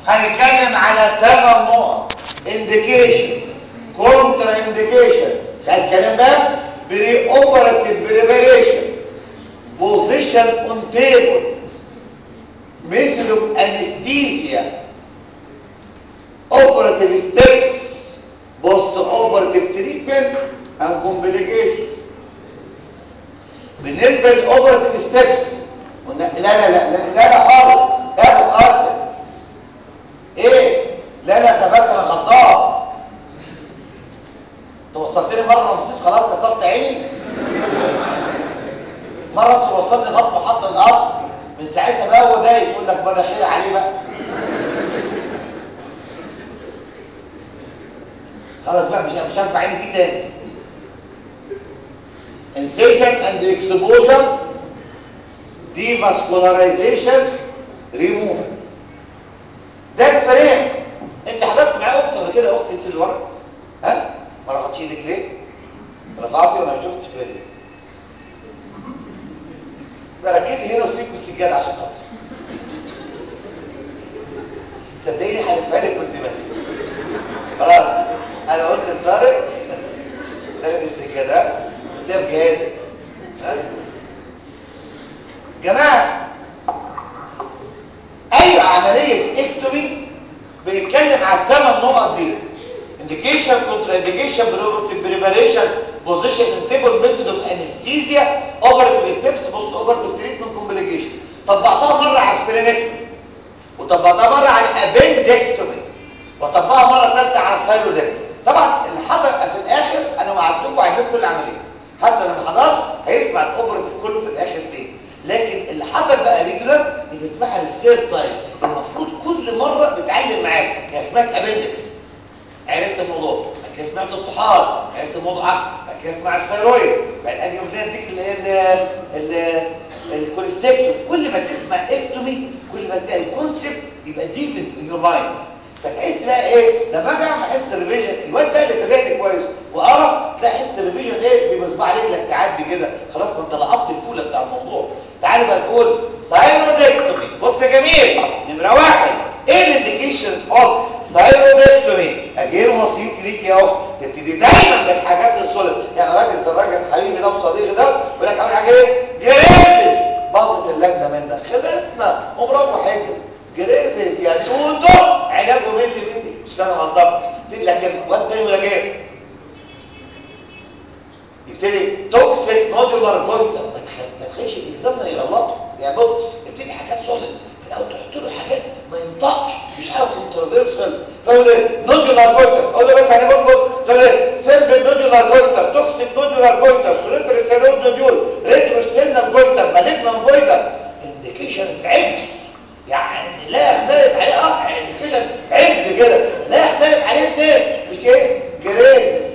هنتكلم على ثمان نقط indications contra indication مش عايز كلام بقى بري اوبراتيف بريباريشن position on table method of anesthesia operative steps post operative treatment and complications بالنسبه للاوبراتيف ستيبس قلنا لا لا لا لا لا لا خالص لا بتقاسم ايه لا لا خباك انا غلطان انت وصلتني مره رمسيس خلاص كسرت عيني مره وصلني خط محط الارض من ساعتها بقى هو دايس يقول لك بدا خير عليه بقى خلاص بقى مش مش هرفع عيني فيه تاني incision and exposure devascularization removal ده الفريم انت حضرت معاه اخت ولا كده اخت انت اللي ورا ها ما رفعتش ايدك ليه رفعتي وانا ما شفتش بالي بركزي هنا وسيبك بالسجاده عشان خاطر صدقيني هلفها لك كنت ماشي خلاص انا قلت لطارق تاخد السجاده قلت لها في جهازك ها جماعه اي عمليه اكتومي بنتكلم على الثمان نقط دي indication contraindication preparation position and table method of anesthesia operative steps post operative treatment complication طبقتها مره على السبلينكتومي وطبقتها مره على الابندكتومي وطبقها مره ثالثه على الثايرويدكتومي طبعا اللي حضر في الاخر انا وعدتكم عديت كل عمليه حتى اللي ما حضرش هيسمع الاوبراتيف كله في الاخر تاني لكن اللي حضر بقى ريجولار بتسمعها للسير تايم المفروض كل مره بتعلم معاك هي اسمها ابندكس عرفت الموضوع بعد كده سمعت الطحال عرفت الموضوع بعد كده اسمع الثيرويد بعد اجي قلت اديك اللي هي الكوليستيكتوم كل ما تسمع اكتومي كل ما تلاقي الكونسيبت يبقى ديب ان يور مايند فتحس بقى ايه لما اجي اعمل حس تلفزيون الواد ده اللي تابعني كويس وارى تلاقي حس تلفزيون ايه بمصباح رجلك تعدي كده خلاص ما انت لقطت الفوله بتاع الموضوع تعالوا بقى نقول ثايرودكتومي بص يا جميل نمره واحد ايه الانديكيشن اوف ثايرودكتومي اجير وصيت ليك يا اخت تبتدي دايما بالحاجات السوليد يعني راجل زي الراجل الحبيبي ده وصديقي ده يقول لك اول حاجه ايه جريفز باظت اللجنه منك خلصنا ومروح هيك جريفز يا دودو علاجه ملي ملي مش كان غلطان تقول لك كلمه واد تاني ولا ايه يبتدي توكسيك نودولار جويتر ما تخليش الاكزامنا يغلطه يعني بص يبتدي حاجات سوليد في الاول تحط له حاجات ما ينطقش مش حاجه كونتروفيرسال فاقول ايه نودولار جويتر اقول له بس يعني بص بص تقول ايه سيمبل نودولار جويتر توكسيك نودولار جويتر سوليتري سيرود نوديول ريترو سينال جويتر مالجنان جويتر انديكيشنز عجل يعني لا يختلف عليه اه انديكيشن عجل كده لا يختلف عليه اثنين مش ايه جريفز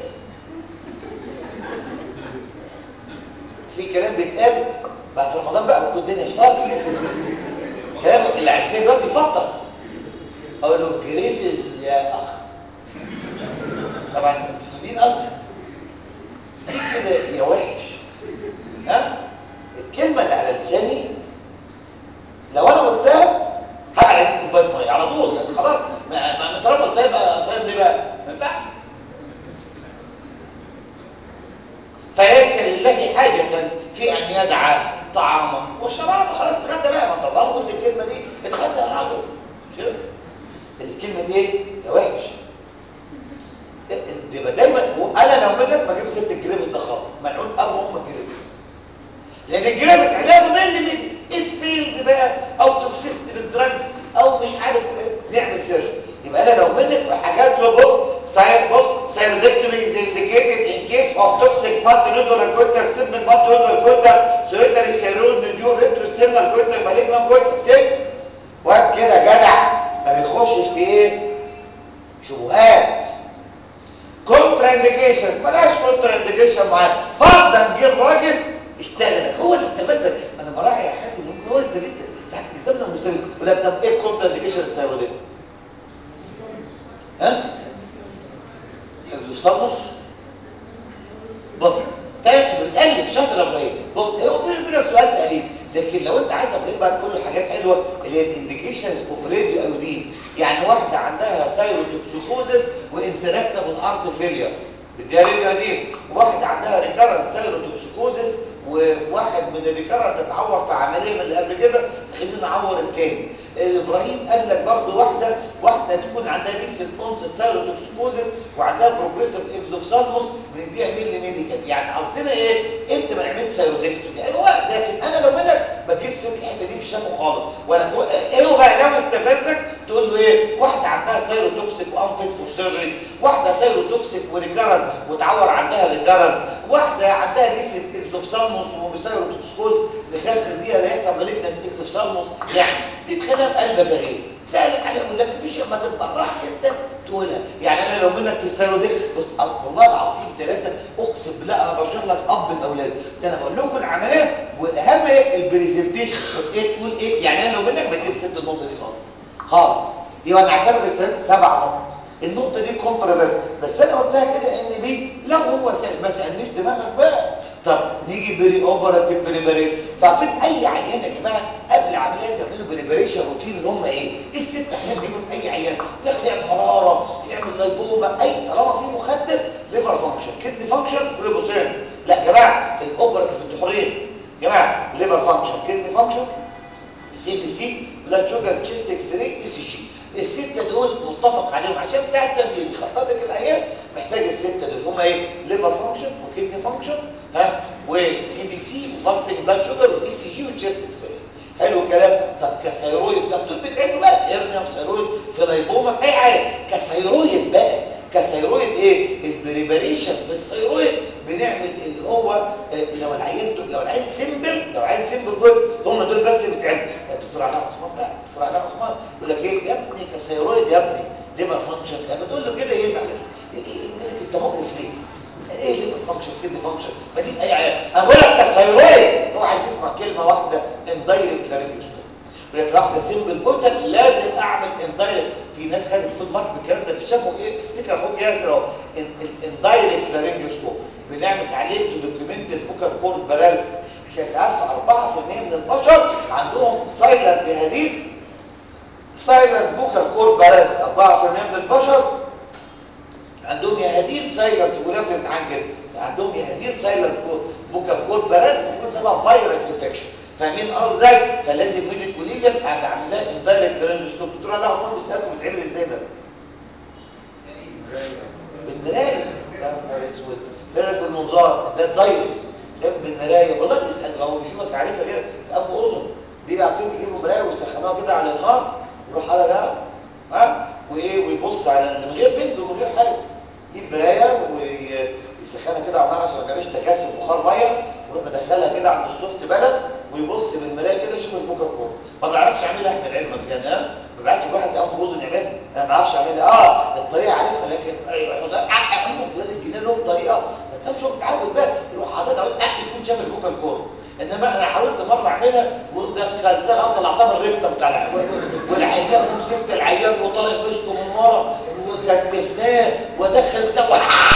في كلام بيتقال بعد رمضان بقى بتكون الدنيا اشتغلت كلام العسيه دلوقتي فطر اقول له جريفز يا اخ طبعا انتوا فاهمين قصدي في كده يا وحش ها الكلمه اللي على لساني لو انا قلتها هبعد عليك كوبايه ميه على طول خلاص ما ما طالما قلتها يبقى صاير ليه بقى ما ينفعش فليس لله حاجة في أن يدعى طعاما وشرابا خلاص اتغدى بقى ما انت طالما قلت الكلمة دي اتغدى يا راجل شوف الكلمة دي ايه؟ يا وحش يبقى دايما انا لو منك ما جيب ست الجريفس ده خالص ملعون ابو ام الجريفس لان الجريفس علاجه ملي ملي اتفيلد بقى او توكسيست بالدراجز او مش عارف ايه نعمل سيرش يبقى انا لو منك في حاجات له بص ساير بص سايرودكتومي از انديكيتد ان كيس اوف توكسيك مات نودولار جويتر سيبل مات نودولار جويتر سوليتري سيرود نديور ريتروستيرنال جويتر مالجنان جويتر كده واد كده جدع ما بيخشش في ايه شبهات كونترا انديكيشن بلاش كونترا انديكيشن معاه فرضا جه الراجل اشتغلك هو اللي استفزك انا براعي يا حازم ممكن هو اللي استفزك ساعات بيسمنا المستفز يقول لك طب ايه الكونترا انديكيشن السيروديه ها اكزوستاموس بص تاني بتقلب شاطر يا ابراهيم بص هو بيني وبينك سؤال تقريبا لكن لو انت عايز ابراهيم بقى تقول له حاجات حلوه اللي هي الانديكيشنز اوف راديو ايودين يعني واحده عندها سايروتوكسيكوزس وانتراكتابل ارت فيلير بديها راديو قديم واحده عندها ريكارنت سايروتوكسيكوزس وواحد من الريكارنت اتعور في عمليه من اللي قبل كده خلينا نعور التاني ابراهيم قال لك برضه واحده واحده تكون عندها ريسنت اونست سايروتوكسيكوزس وعندها بروجريسيف اكزوفسالموس بنديها ميلي ميديكال يعني قصدنا ايه امتى ما نعملش سايروتكتومي يعني هو لكن انا لو منك بجيب سيره الحته دي في الشفه خالص وانا ايه هو بقى لو استفزك تقول له ايه واحده عندها سايروتوكسيك وانفيت فور سيرجري واحده سايروتوكسيك وريكارنت وتعور عندها ريكارنت واحده عندها ريسنت اكزوفسالموس وسايروتوكسيكوز نخاف من دي لا يحصل مالجنس اكزوفسالموس يعني دي تخليها بقلبك يا غيث سألك عليها يقول لك مش ما تتبرعش انت تقولها يعني انا لو منك في السيروديك بص والله العظيم ثلاثه اقسم بالله انا بشرح لك اب الاولاد ده انا بقول لكم العمليه والاهم ايه البرزنتيشن ايه تقول ايه يعني انا لو منك ما تجيبش ست النقطه دي خالص خالص دي وانا اعتبر السنه سبع نقط النقطه دي كونتروفيرس بس انا قلتها كده ان بي لو هو سأل ما سالنيش دماغك بقى طب نيجي بري اوبراتيف بريباريشن عارفين اي عيان يا جماعه قبل عمليه يعملوا بريباريشن روتين اللي هم ايه الست حاجات دي في اي عيان داخل يعمل حراره يعمل لايبوما اي طالما في مخدر ليفر فانكشن كدني فانكشن جلوبوسين لا يا جماعه الاوبراتيف انتوا حرين يا جماعه ليفر فانكشن كدني فانكشن سي بي سي بلاد شوجر تشيست اكس راي اي سي جي السته دول متفق عليهم عشان بتاع التمرين يخطط لك العيان محتاج السته دول هم ايه ليفر فانكشن وكدني فانكشن ها والسي بي سي وفاستنج بلاد شوجر والاي سي جي والتشيست اكس راي حلو الكلام طب كثيرويد طب دول بيتعملوا بقى في هرنيا في ثيرويد في لايبوما في اي حاجه كثيرويد بقى كثيرويد ايه البريباريشن في الثيرويد بنعمل اللي هو لو العيان لو العيان سيمبل لو العيان سيمبل جود هم دول بس اللي بيتعملوا الدكتور علاء عثمان بقى الدكتور علاء عثمان يقول لك ايه يا ابني كثيرويد يا ابني ليفر فانكشن لما تقول له كده يزعل يقول لك انت مقرف ليه ايه ليفر فانكشن كده فانكشن ما دي في اي عيان انا بقول لك كثيرويد هو عايز يسمع كلمه واحده اندايركت لارنجوسكوب يقول لك واحده سيمبل جوتال لازم اعمل اندايركت في ناس خدت في المارك بالكلام ده في شافوا ايه افتكر اخوك ياسر اهو اندايركت لارنجوسكوب بنعمل عليه تو دوكيومنت الفوكال كورد باراليس عشان تعرف 4% من البشر عندهم سايلنت هديد سايلنت فوكال كورد باراليس 4% من البشر عندهم يهديل سايلنت ولفت عن كده عندهم يهديل سايلنت فوكال كورد باراليس بيكون سبب فايرال انفكشن فاهمين اه ازاي فلازم ميديك كوليجن اعمل لها اندايركت لارنجوسكوب دكتور علاء عثمان بيسالكم بتعمل ازاي ده بالمرايه يا نهار اسود فرق بالمنظار ده الدايركت جنب المرايه والله بيسال هو بيشوفك عارفها كده في انف واذن بيجي عارفين بيجيبوا مرايه ويسخنوها كده على النار يروح على ده ها وايه ويبص على من غير بنج ومن غير حاجه يجيب مرايه ويسخنها كده على النار عشان ما تعملش تكاثر بخار ميه ويروح مدخلها كده عند السوفت بلد ويبص بالمرايه كده يشوف الفوكر كور ما بنعرفش اعملها احنا لعلمك يعني ها ببعت الواحد انف واذن يعملها انا ما اعرفش اعملها اه الطريقه عارفها لكن ايوه يحط اعمل الجنان لهم طريقه ما تفهمش هو متعود بقى يروح حاطط عاوز احد يكون شاف الفوكال كور انما انا حاولت مره اعملها ودخلتها طلعتها من الريكتم بتاع العيان والعيان ومسكت العيان وطارق مسكه من ورا وكتفناه ودخل بتاع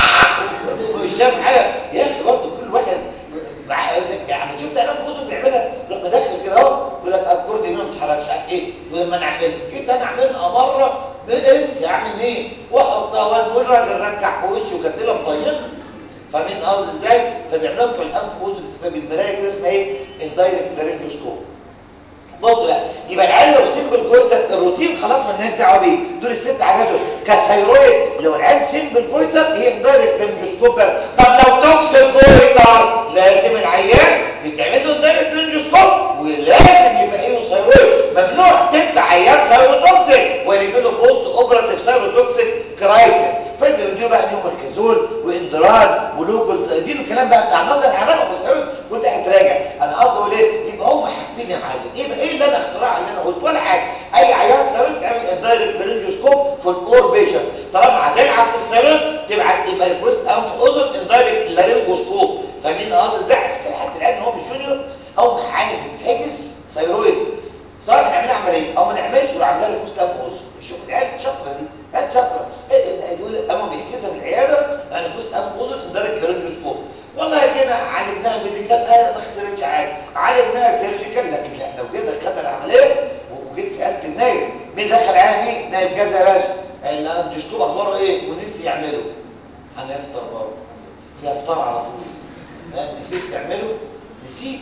ومش شاف حاجه يا اخي برضه كل واحد يعني شفت انا في بيعملها يروح مدخل كده اهو يقول لك الكور دي ما بتتحركش عارف ايه ولما انا اعملها جيت انا اعملها مره انسى اعمل مين واحطها والراجل رجع في وشي وكانت لها مطينه فاهمين قصدي ازاي فبيعملوا بتوع الانف واذن اسمها بالمرايه كده اسمها ايه اندايركت لارنجوسكوب بص بقى يبقى العيال لو سيمبل جويتر الروتين خلاص ما الناس دعوه بيه دول الست حاجات دول كثيرويد لو العيال سيمبل جويتر هي اندايركت لارنجوسكوب بس طب لو توكسيك جويتر لازم العيان يتعمل له اندايركت لارنجوسكوب ولازم يبقى ايه ثيرويد ممنوع تبقى عيان ثيروتوكسيك ويجي له بوست اوبراتيف ثيروتوكسيك كرايسيس فبيدوا بقى نيومركازول واندراد ولوكلز دي الكلام بقى بتاع نظر العلامه والثيرويد كل هتراجع انا قصدي اقول ايه يبقى هم حاجتين يا معلم ايه بقى ايه اللي انا اختراع اللي انا قلت ولا حاجه اي عيان ثيرويد تعمل اندايركت لارنجوسكوب في الاور بيشنتس طالما هتبعت الثيرويد تبعت يبقى ريكوست انف اذن اندايركت لارنجوسكوب فاهمين قصدي ازاي عشان كده حتى الان هو بالجونيور او عايز يتحجز ثيرويد سواء نعمل عمليه او ما نعملش وعاملها ريكوست انف اذن شوف العيال شاطره دي عيال شاطره يقول اما بيحجزها من العياده انا كنت انف اذن اندايركت لارنجوسكوب والله كده عالجناها ميديكال اه ما خسرتش حاجه عالجناها سيرجيكال لكن احنا لو كده خدنا العمليه وجيت سالت النايم مين دخل عيان ايه نايب كذا يا باشا الجشطوب اخباره ايه ونسي يعمله هنفطر برضه في افطار على طول لا نسيت تعمله نسيت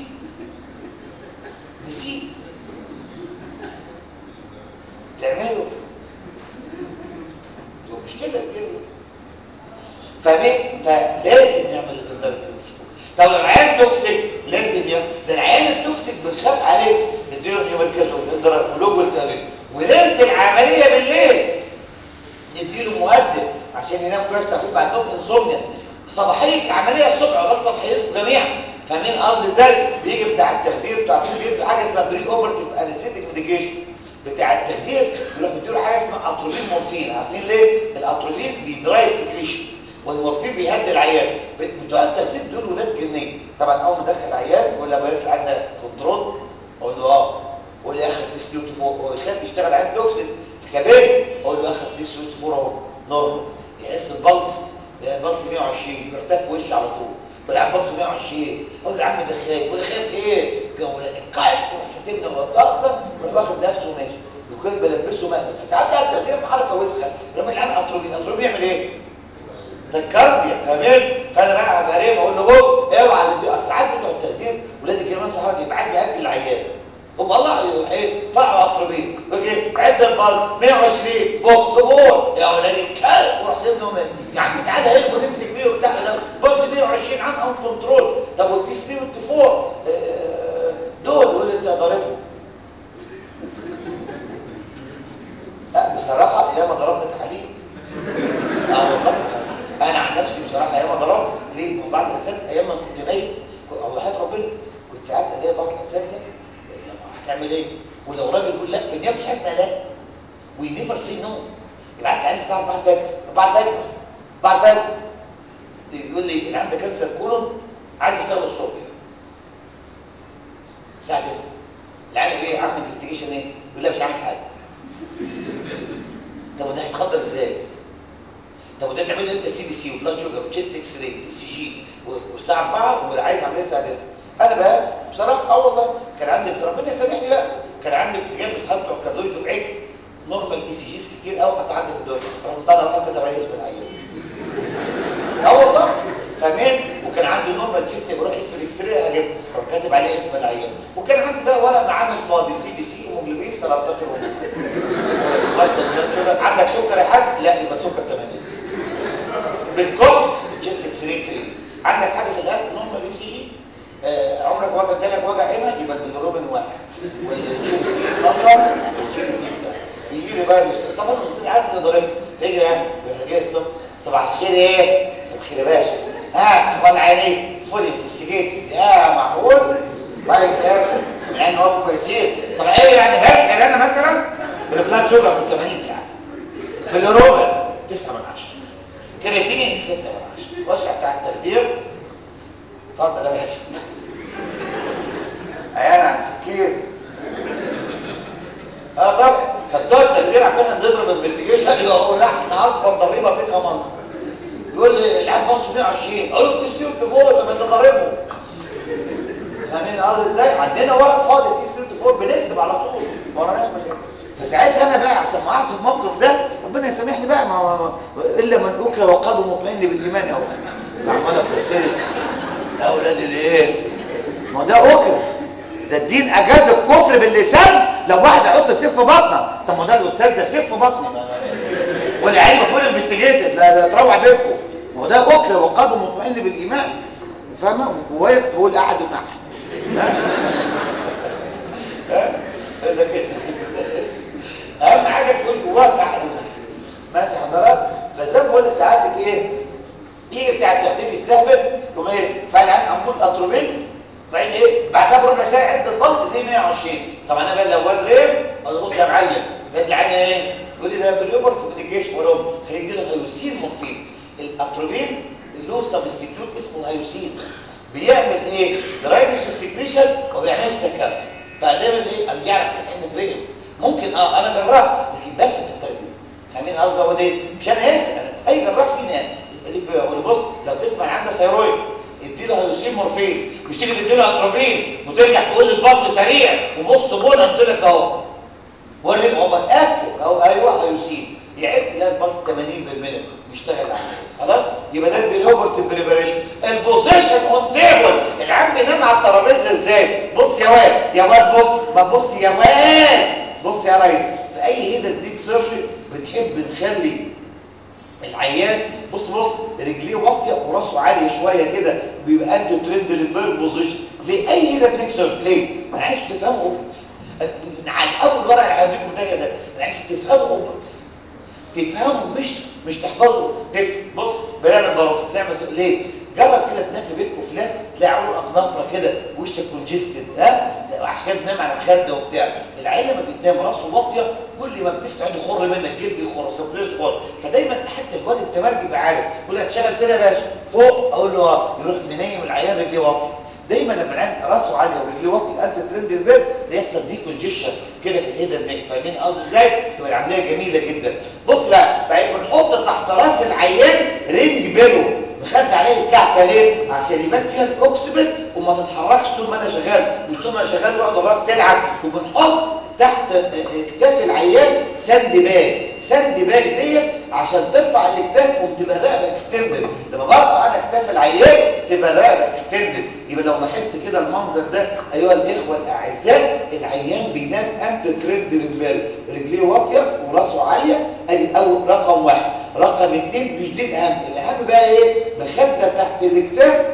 نسيت تعمله مشكله كبيره فاهمين فلازم نعمل الاداره الجشطوب طب لو العيان توكسيك لازم ياخد ده العيان التوكسيك بنخاف عليه نديله نيومركازون نديله مولوجول ثابت وليله العمليه بالليل نديله مهدئ عشان ينام كويس تعرفين بعد نوم انسومنيا صباحيه العمليه الصبح عقبال صباحيتكم جميعا فاهمين قصدي ازاي بيجي بتاع التخدير بتاع بيدوا حاجه اسمها بري اوبرتيف انستيك ميديكيشن بتاع التخدير بيروح يديله حاجه اسمها اتروبين مورفين عارفين ليه الاتروبين بيدراي سكريشن والمورفين بيهدي العيان بتوع التخدير دول ولاد جنيه طبعا اول ما ادخل عيان يقول له ابو ياسر عندنا كنترول اقول له اه يقول لي اخر تسليوت فوق هو يخاف يشتغل عين توكسين في كباب اقول له اخر تسليوت فوق اهو نورمال يحس البلس البلس 120 يرتف وش على طول يقول عم بلس 120 اقول له يا عم ده خايف يقول خايف ايه جوله الكايف يروح شاتمنا وطاقه يروح واخد نفسه وماشي يكون بلبسه مقلب فساعات بقى التخدير حركه وسخه لما العين اتروبين اتروبين يعمل ايه تكارديا فاهمين فانا بقى ابقى ريم اقول له بص اوعى ساعات بتوع التخدير ولاد الجيران في حركه يبقى عايز ياكل العيان هم الله ايه فقعوا اطربين بيجي عد البلس 120 بص بور يا ولاد الكلب وراح سيبنا ومات يا عم تعالى هنا ونمسك بيه وبتاع بلس 120 عن ان كنترول طب والتي 3 والتي 4 دول يقول لي انت ضاربهم لا بصراحه ياما ضربنا تحاليل اه والله انا عن نفسي بصراحه ايام ضرب ليه من بعد الاساتذه ايام ما كنت نايم او حياه ربنا كنت ساعات الاقي بعض الاساتذه هتعمل ايه ولو راجل يقول لا في النيابه مفيش حاجه اسمها لا وي نيفر سي نو يبعت لي الساعه 4 الفجر 4 الفجر 4 الفجر يقول لي اللي عندك كانسر كولون عايز يشتغل الصبح الساعه 9 العيال ايه عامل انفستيجيشن ايه يقول لا مش عامل حاجه طب وده هيتخدر ازاي طب وده تعمل انت سي بي سي وبلاد شوجر وتشيست اكس راي اي سي جي والساعه 4 وعايز عمليه الساعه 9 انا بقى بصراحه اه والله كان عندي ربنا يسامحني بقى كان عندي كنت جايب اصحاب بتوع الكارديولوجي دفعتي نورمال اي سي جيز كتير قوي حتى عندي في الدنيا رحت طالع واحد كتب عليه اسم العيان اه والله فاهمين وكان عندي نورمال تشيست بروح اسم الاكس راي اجيب اروح كاتب عليه اسم العيان وكان عندي بقى ورق معامل فاضي سي بي سي هيموجلوبين 13 ونص عندك سكر يا حاج لا يبقى سكر 80 بالكم الجست اكس راي فري عندك حاجه في القلب نورمال اي سي جي آه عمرك وجع جالك وجع هنا يبقى البيلروبين واحد والجي بي 12 والجي بي بتاع يجي لي بقى المستشفى طبعا الاستاذ عارف اني ضاربني فيجي يعني يروح جاي الصبح صباح الخير يا ياسر صباح الخير يا باشا ها اخبار عينيك فول انفستيجيت يا معقول كويس يا ياسر العين هو كويسين طب ايه يعني بسال انا مثلا بالبلاد شوجر من 80 ساعه بالروبين 9 من 10 كرياتيني 6 من 10 خش بتاع التخدير اتفضل يا باشا عيان على السكين اه طبعا فبتوع التخدير عشان نضرب انفستيجيشن يبقى هو لا احنا اكبر ضريبه فيك يا مره يقول لي العيان بص 120 اقول له تسيو تفور لما انت ضاربه فاهمين قصدي ازاي عندنا ورق فاضي تسيو تفور بنكتب على طول ما وراناش مشاكل فساعتها انا بقى عشان ما اعرفش الموقف ده ربنا يسامحني بقى ما الا من اكره وقلبه مطمئن بالايمان اهو عمال ابص لي يا اولاد الايه ما ده اكره ده الدين اجاز الكفر باللسان لو واحد يحط سيف في بطنه طب ما ده الاستاذ ده سيف في بطني والعلم فول انفستيجيتد لا لا تروح بيتكم ما هو ده اكره وقلبه مطمئن بالايمان فاهمه وجوايا تقول احد من احد ها اذا كده اهم حاجه تقول جواك احد من احد ماشي حضرات فزي ما بقول ساعاتك ايه يجي بتاع التخدير يستهبل يقوم ايه فعلا امبول اتروبين بعدين ايه بعدها بربع ساعه عد البلس دي 120 طب انا بقى لو واد ريم اقول بص يا معلم تدي عيني ايه يقول لي ده بريوبر في ميديكيشن ولهم خليك دي هيوسين مورفين الاتروبين له سبستيتيوت اسمه الهيوسين بيعمل ايه درايفنج سكريشن وما بيعملش تكات فدايما ايه قام بيعرف كانك ريم ممكن اه انا جراح لكن بفهم في التخدير فاهمين قصدي هو ده مش انا اسف اي جراح فينا ليك بقول بص لو تسمع عندها ثيرويد اديله هيوسين مورفين مش تيجي تديله اتروبين وترجع تقول لي البلس سريع وبص بونا قلت لك اهو وري هو اكتب او ايوه هيوسين يعد لا الباص 80 بالمنت بيشتغل عليه خلاص يبقى ده البريوبرت بريبريشن البوزيشن اون تيبل العم بينام على الترابيزه ازاي بص يا واد يا واد بص ما بص يا واد بص يا ريس في اي هيدا ديك سيرجري بنحب نخلي العيان بص بص رجليه واطيه وراسه عاليه شويه كده بيبقى انت ترند للبيرد بوزيشن ليه اي هيدا ديك سيرجري ليه انا عايز تفهموا على اول ورقه اللي هديكم ده ده انا عايز تفهموا اوبرت تفهموا مش مش تحفظوا تف بص بنعمل بروح بنعمل ليه جرب كده تنام في بيتكم فلان تلاقي عروقك نفره كده وشك كونجستد ها عشان كده بتنام على مخده وبتاع العيال لما بتنام راسه واطيه كل ما بتفتح ايده يخر منك جلد يخر سبليس يخر فدايما حتى الواد التمرجي يبقى عارف يقول لك تشتغل فين يا باشا فوق اقول له يروح منيم العيان رجليه واطيه دايما لما العيان راسه عاليه ورجليه واطيه انت ترند البيت يحصل دي كونجيشن كده في الهيدا النك فاهمين قصدي ازاي تبقى العمليه جميله جدا بص بقى بقى بنحط تحت راس العيان رينج بيلو مخد عليه الكعكه ليه عشان يبان فيها الاوكسبت وما تتحركش طول ما انا شغال مش طول ما انا شغال يقعد الراس تلعب وبنحط تحت اكتاف العيان ساند باج ساند باج ديت عشان ترفع الاكتاف وتبقى الرقبه اكستندد لما برفع انا اكتاف العيان تبقى الرقبه اكستندد يبقى لو لاحظت كده المنظر ده ايها الاخوه الاعزاء العيان بينام انت ترند للبال رجليه واطيه وراسه عاليه ادي اول رقم واحد رقم اثنين مش دي الاهم الاهم بقى ايه مخده تحت الاكتاف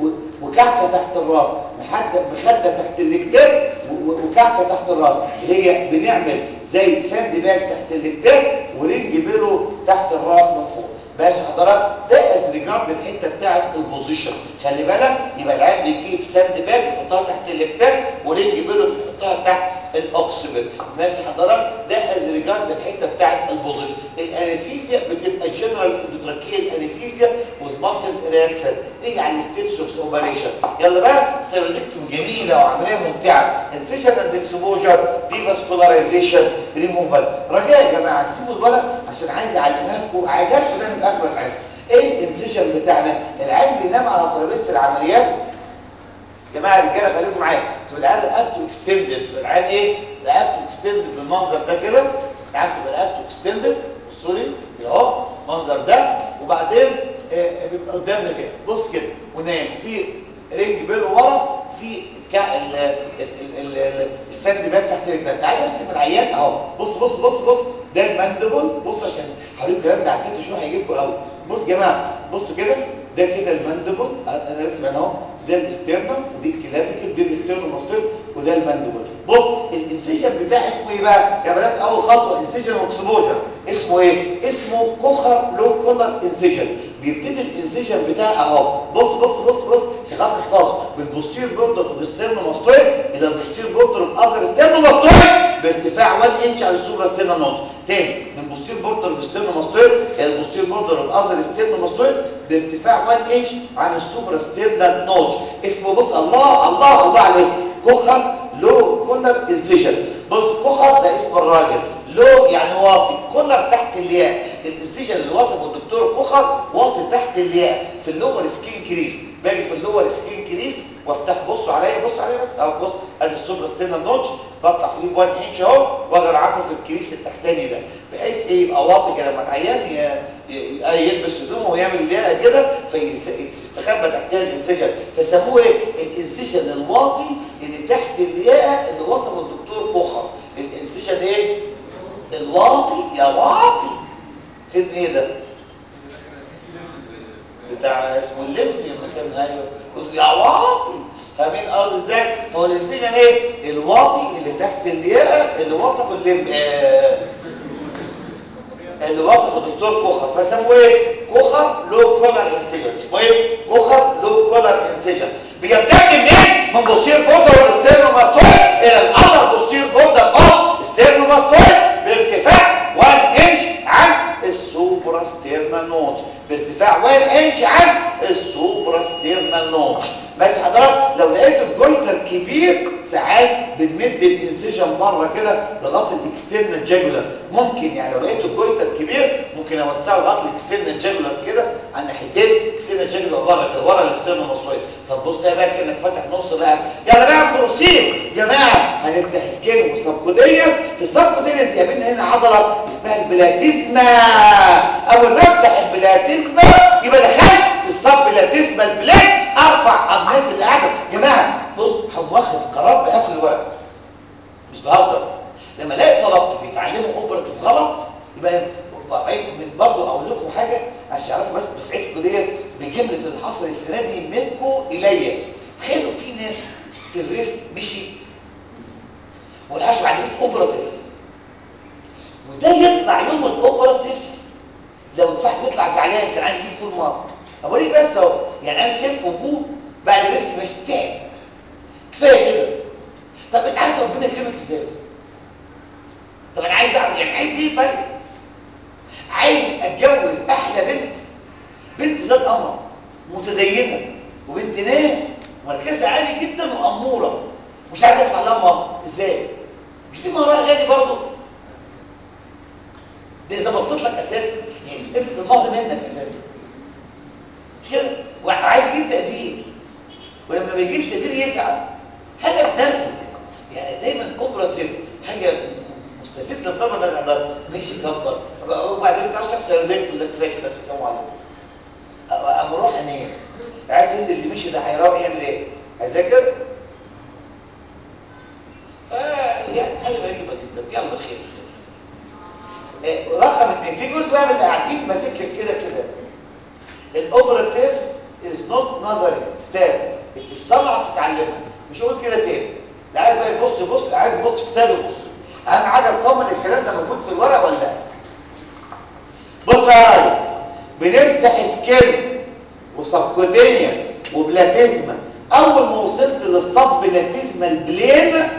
وكعكه تحت الراس مخده تحت الاكتاف وكعكه تحت الراس اللي هي بنعمل زي ساند باج تحت الاكتاف ورينج بيلو تحت الراس من فوق ماشي حضرات ده از ريجارد الحته بتاعت البوزيشن خلي بالك يبقى العيان بيجيب ساند باج بيحطها تحت الاكتاف ورينج بيلو بيحطها تحت الاوكسبل ماشي حضرات ده از ريجارد الحته بتاعت البوزيشن الانستيزيا بتبقى جنرال اندوتراكيال انستيزيا وذ ماسل رياكشن تيجي على الستيبس اوف اوبريشن يلا بقى سيروليكتوم جميله وعمليه ممتعه انسيشن اند اكسبوجر دي فاسكولاريزيشن ريموفال رجاء يا جماعه سيبوا الورق عشان عايز اعلمها لكم عجلكم ده من اخر الحصه ايه الانسيشن بتاعنا العيان بينام على ترابيزه العمليات يا جماعه الرجاله خليكم معايا تبقى العيان رقبته اكستندد العيان ايه رقبته اكستندد بالمنظر ده كده العيان تبقى رقبته اكستندد بصوا لي اهو المنظر ده وبعدين آه بيبقى قدامنا كده بص كده ونايم في رينج بيلو ورا في السند باك تحت رجلك تعالى ارسم العيان اهو بص بص بص بص ده الماندبل بص عشان هوريكم الكلام ده عديت شويه هيجيبكم قوي بص يا جماعه بصوا كده ده كده الماندبل انا رسم انا اهو ده الاسترنم ودي الكلافيكل دي الاسترنم ماستر وده الماندبل بص الانسيجن بتاعي اسمه ايه بقى يا بنات اول خطوه انسيجن واكسبوجر اسمه ايه اسمه كوخر لو كولر انسيجن بيبتدي الانسيجن بتاعي اهو بص بص بص بص خلاص احفظ بالبوستير بوردر اوف ستيرنو ماستويد الى البوستير بوردر اوف اذر ستيرنو ماستويد بارتفاع 1 انش على السوبرا ستيرنو نوت تاني من بوستير بوردر اوف ستيرنو ماستويد الى البوستير بوردر اوف اذر ستيرنو ماستويد بارتفاع 1 انش عن السوبرا ستيرنال نوت اسمه بص الله الله الله على الاسم كوخر لو كولر انسيجن بص كوخر ده اسم الراجل لو يعني واطي كولر تحت الياء الانسيجن اللي وصفه الدكتور كوخر واطي تحت الياء في اللور سكين كريس باجي في اللور سكين كريس وافتح بصوا عليا بصوا عليا بس اهو بص ادي السوبر ستينال نوتش بفتح فيه 1 انش اهو واجي عامله في الكريس التحتاني ده بحيث ايه يبقى واطي كده لما العيان يلبس هدومه ويعمل الياقه كده فيستخبى تحتها الانسيجن فسموه ايه الانسيجن الواطي اللي تحت الياقه اللي وصفه الدكتور كوخر الانسيجن ايه الواطي يا واطي فيلم ايه ده بتاع اسمه اللم لما كان ايوه يا واطي فاهمين قصدي ازاي فهو الانسيجن ايه الواطي اللي تحت الياقه اللي وصفه اللم آه اللي وصفه الدكتور كوخر فسموه ايه كوخر لو كولر انسيجن اسمه ايه كوخر لو كولر انسيجن بيبتدي منين من بوستير بوردر والستيرنوماستويد الى الاذر بوستير بوردر اوف ستيرنوماستويد بارتفاع 1 انش عن السوبرا ستيرنال نوتش بارتفاع 1 انش عن السوبرا ستيرنال نوتش ماشي حضرتك لو لقيت الجويتر كبير ساعات بنمد الانسيجن بره كده لغايه الاكسترنال جاجولار ممكن يعني لو لقيت الجويتر كبير ممكن اوسعه لغايه الاكسترنال جاجولار كده على ناحيتين اكسترنال جاجولار بره كده ورا الاكسترنال ماستويد فتبص بقى كانك فاتح نص الرقبه يلا بقى بروسيد جماعه هنفتح سكين وسبكودينيوس في السبكودينيوس عندنا هنا عضله اسمها البلاتيزما اول ما افتح البلاتيزما يبقى دخلت في الصب بلاتيزما البلات ارفع الناس اللي قاعده يا جماعه بص هم واخد قرار بقفل الورق مش بهزر لما الاقي طلبتي بيتعلموا اوبراتيف غلط يبقى من برضه اقول لكم حاجه عشان تعرفوا بس دفعتكم ديت بجمله اللي حصل السنه دي منكم اليا تخيلوا في ناس في الريست مشيت والعاش بعد ريست اوبراتيف وده يطلع يوم الاوبراتيف لو دفعت يطلع زعلان كان عايز يجيب فول مارك اقول لك بس اهو يعني انا شايف وجوه بعد الريست مش تعب كفايه كده طب انت عايز ربنا يكرمك ازاي بس طب انا عايز اعمل يعني عايز ايه طيب عايز اتجوز احلى بنت بنت ذات قمر متدينه وبنت ناس مركزها عالي جدا واموره مش عايز ادفع لها مهر ازاي مش دي مهرها غالي برضه ده اذا بصيت لك اساسا يعني قيمه المهر منك اساسا مش كده وعايز يجيب تقدير ولما ما بيجيبش تقدير يزعل حاجه تنرفز يعني دايما اوبراتيف حاجه مستفزه طبعا ده ده ماشي كبر وبعدين لسه 10 سنين يقول لك كفايه كده السلام عليكم اما اروح انام عايز ان اللي مشي ده هيروح يعمل ايه هذاكر ف يعني حاجه غريبه جدا يلا خير خير إيه رقم اثنين في جزء بقى من اللي قاعدين ماسك لك كده كده الاوبراتيف از نوت نظري كتاب الصنعه بتتعلمها مش هقول كده تاني اللي عايز بقى يبص يبص عايز يبص في كتاب يبص اهم حاجه اطمن الكلام ده موجود في الورق ولا لا بص بقى يا ريس بنفتح سكين وسبكوتينيوس وبلاتيزما اول ما وصلت للصب بلاتيزما البلين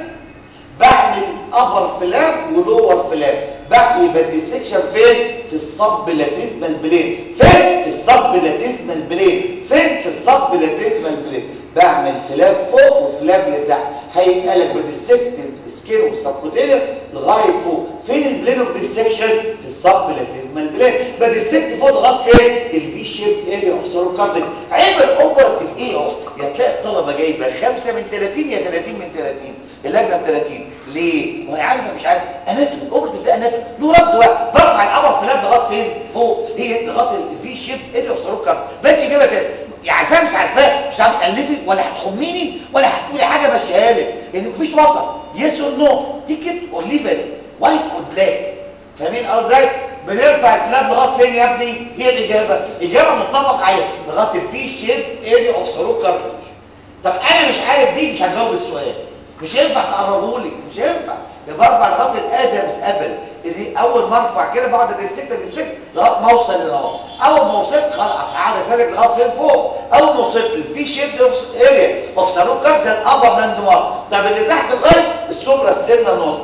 بعمل ابر فلاب ولور فلاب بقى يبقى الديسكشن فين في الصب لاتيزما البلين فين في الصب لاتيزما البلين فين في الصب لاتيزما البلين بعمل فلاب فوق وفلاب لتحت هيسالك بديسكت السكين والسبكوتينيوس لغايه فوق فين البلين اوف ديسكشن في الصب لاتيزما البلين بديسكت فوق لغايه فين الفي شيب اريا اوف سيرو كارتج عيب الاوبراتيف ايه اهو يا تلاقي الطلبه جايبه 5 من 30 يا 30 من 30 اللجنه ب 30 ليه؟ وهي عارفه مش عارفه اناتومي اوبرتيف ده اناتومي له رد بقى برفع القمر فلاب لغايه فين؟ فوق هي لغايه الفي شيب اريا اوف سيرو كارتج بس جيبها كده يعني عارفاها مش عارفاها مش عارفه تالفي ولا هتخميني ولا هتقولي حاجه مشيها لك لان مفيش وسط يس اور نو تيكت اور ليف ات وايت اور بلاك فاهمين ازاي بنرفع الفلاب لغايه فين يا ابني هي الاجابه اجابه متفق عليها لغايه الفي شيب اريا اوف سيرو كارتج طب انا مش عارف دي مش هجاوب السؤال مش هينفع تقربوا لي مش هينفع يبقى برفع لغايه الادمز ابل دي اول ما ارفع كده بعد السكه دي السكه لغايه ما اوصل لهنا اول ما وصلت خلاص هقعد اسالك لغايه فين فوق اول ما وصلت في شيب اريا اوف سالو كارد ده الابر لاند مارك طب اللي تحت لغايه السوبرا ستيرنا نوز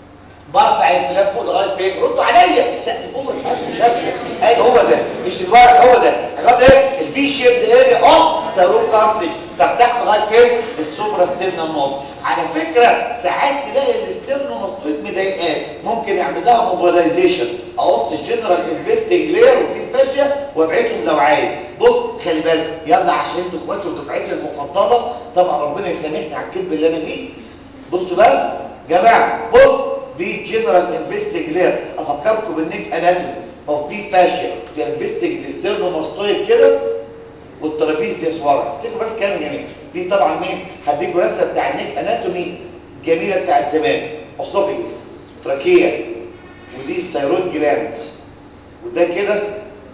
برفع الفلاب فوق لغايه فين ردوا عليا لا الامر في حاجه مشابهه اي هو ده مش الورق هو ده لغايه ايه الفي شيب اريا اوف سالو كارتلج طب تحت لغايه فين السوبرا ستيرنا نوز على فكره ساعات تلاقي الاسترنوماستويد مضايقاك ممكن اعمل لها موبيلايزيشن اقص الجنرال انفستنج لير ودي فاشيه وابعدهم لو عايز بص خلي بالك يلا عشان انتوا اخواتي ودفعتي المفضله طبعا ربنا يسامحني على الكذب اللي انا فيه بصوا بقى جماعه بص دي جنرال انفستنج لير افكركم بالنيك اناتومي اوف دي فاشيه دي انفستنج الاسترنوماستويد كده والترابيزيوس ورا افتكروا بس كلام جميل دي طبعا مين هديكوا رسمه بتاع النيك اناتومي الجميله بتاعت زمان اسوفيجس تراكيه ودي الثيرويد جلاند وده كده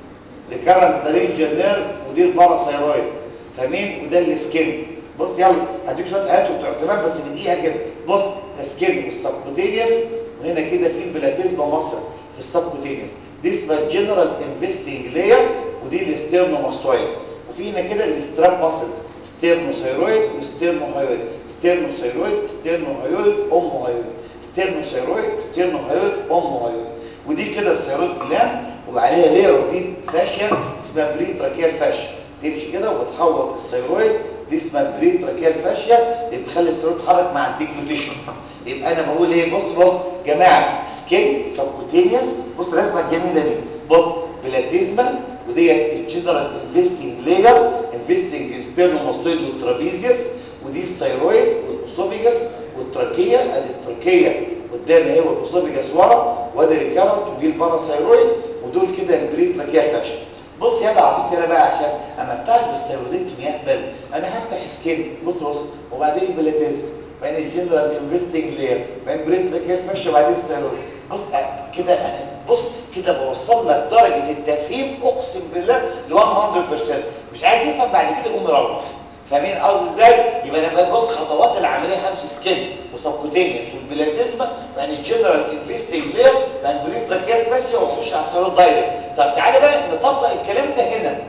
ريكارنت لارينجال نيرف ودي الباراثايرويد فاهمين وده السكين بص يلا هديك شويه حاجات بتوع زمان بس بدقيقه كده بص ده سكين والسبكوتينيوس وهنا كده في البلاتيزما مصر في السبكوتينيوس دي اسمها الجنرال انفستنج لاير ودي الاسترنوماستويد وفي هنا كده الاستراب ماسلز ستيرنوثايرويد وستيرنوهايويد ستيرنوثايرويد ستيرنوهايويد اموهايويد ستيرنوثايرويد ستيرنوهايويد اموهايويد ودي كده الثيرويد جلاند وعليها لير ودي فاشيه اسمها بري تراكيال فاشيا تمشي كده وتحوط الثيرويد دي اسمها بري تراكيال فاشيا اللي بتخلي الثيرويد يتحرك مع الديكلوتيشن يبقى انا بقول ايه بص بص جماعه سكين سبكوتينيوس بص الرسمه الجميله دي بص بلاتيزما وديت الجنرال انفستنج لاير انفستنج ستيرنوماستويد والترابيزيوس ودي الثيرويد والاسوفيجاس والتراكيه ادي التراكيه قدام اهي والاسوفيجاس ورا وادي ريكارنت ودي الباراثايرويد ودول كده البري تراكيال فاشن بص يا عبيط انا بقى عشان امتعك بالثيرويدكتومي يهبل انا هفتح سكين بص بص وبعدين البلاتيزم بعدين الجنرال انفستنج لير بعدين بري تراكيال فاشن وبعدين الثيرويد بص كده انا بص كده بوصل لك درجه التفهيم اقسم بالله ل 100% مش عايز يفهم بعد كده يقوم يروح فاهمين قصدي ازاي يبقى انا ببص خطوات العمليه خمس سكين وسبكوتينيوس والبلاتيزما يعني الجنرال انفستنج لير يعني بريد تراكيال فاشيا واخش على السيرود دايركت طب تعالى بقى نطبق الكلام ده هنا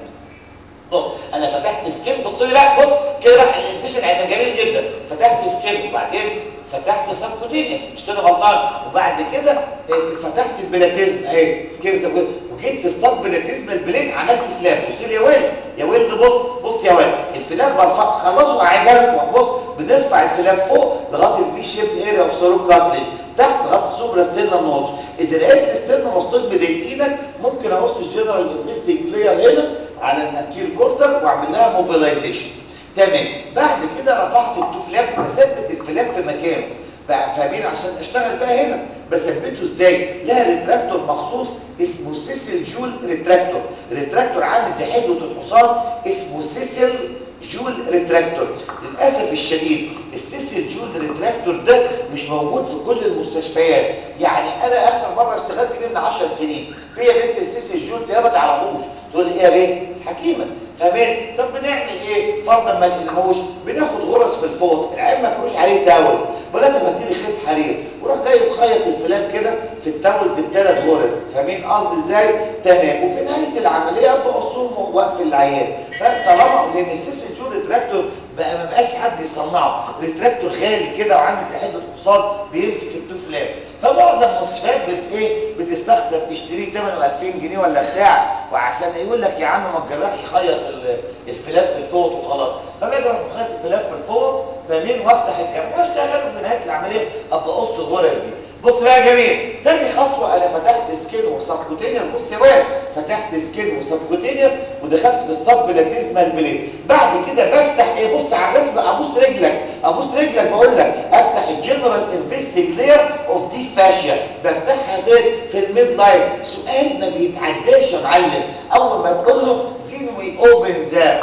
بص انا فتحت سكين بص لي بقى بص كده بقى الانسيشن هيبقى جميل جدا فتحت سكين وبعدين فتحت سبكوتينيوس مش كده غلطان وبعد كده فتحت البلاتيزم اهي سكين سبكوتينيوس وجيت في السب بلاتيزم البلين عملت فلاب بص لي يا ويل يا ويل ده بص بص يا ويل الفلاب برفع خلصوا عجلكم بص بنرفع الفلاب فوق لغايه الفي شيب اريا اوف سيرو كارتليج تحت لغايه السوبرا ستيرنا نوتش اذا لقيت الستيرنا مسطول مضايقينك ممكن اقص الجنرال انفستنج لاير هنا على الانتير كورتر واعمل لها موبيلايزيشن تمام بعد كده رفعت التو فلاب بثبت الفلاب في مكانه بقى فاهمين عشان اشتغل بقى هنا بثبته ازاي لها ريتراكتور مخصوص اسمه سيسل جول ريتراكتور ريتراكتور عامل زي حدوه الحصان اسمه سيسل جول ريتراكتور للاسف الشديد السيسل جول ريتراكتور ده مش موجود في كل المستشفيات يعني انا اخر مره اشتغلت بيه من 10 سنين فيا بنت السيسل جول ده ما تعرفوش تقول لي ايه يا بيه حكيمه فاهمين طب بنعمل ايه فرضا ما لقيناهوش بناخد غرز في الفوط العين مفروش عليه تاول ولا تبدي لي خيط حرير وراح جاي مخيط الفلام كده في التاولز بثلاث غرز فاهمين قصدي ازاي تمام وفي نهايه العمليه بقصهم واقف العيان فطالما لان السيس جول ريتراكتور بقى ما بقاش حد يصنعه ريتراكتور غالي كده وعامل زي حته حصان بيمسك التو فلابس فمعظم المستشفيات بت ايه بتستخسر تشتريه ثمنه 2000 جنيه ولا بتاع وعشان يقول لك يا عم ما الجراح يخيط الفلاب في الفوط وخلاص فباجي اروح مخيط الفلاب في الفوط فاهمين وافتح الجراح واشتغل في نهايه العمليه ابقى اقص الغرز دي بص بقى يا جميل تاني خطوه انا فتحت سكين وسبكوتينيوس بص يا واد فتحت سكين وسبكوتينيوس ودخلت في الصب لاتيزمال بليد بعد كده بفتح ايه بص على الرسم ابص رجلك ابص رجلك بقول لك افتح الجنرال انفستنج لير اوف دي فاشيا بفتحها فين في الميد لاين سؤال ما بيتعداش يا معلم اول ما تقول له زين وي اوبن ذا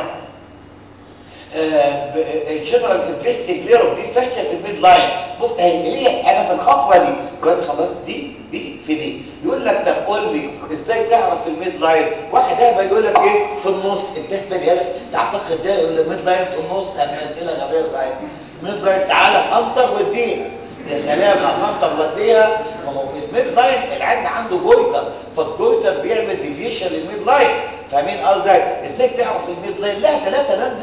الجنرال انفستنج لير اوف دي فاشيا في الميد لاين بص هي هي انا في الخطوه دي دلوقتي خلصت دي دي في دي يقول لك طب قول لي ازاي تعرف الميد لاين واحد اهبل يقول لك ايه في النص انت اهبل يالا تعتقد ده الميد لاين في النص ام اسئله غبيه صحيح الميد لاين تعالى سنتر وديها يا سلام يا سنتر وديها ما هو الميد لاين العند عنده جويتر فالجويتر بيعمل ديفيشن للميد لاين فاهمين قصدي ازاي تعرف الميد لاين لا ثلاثه لاند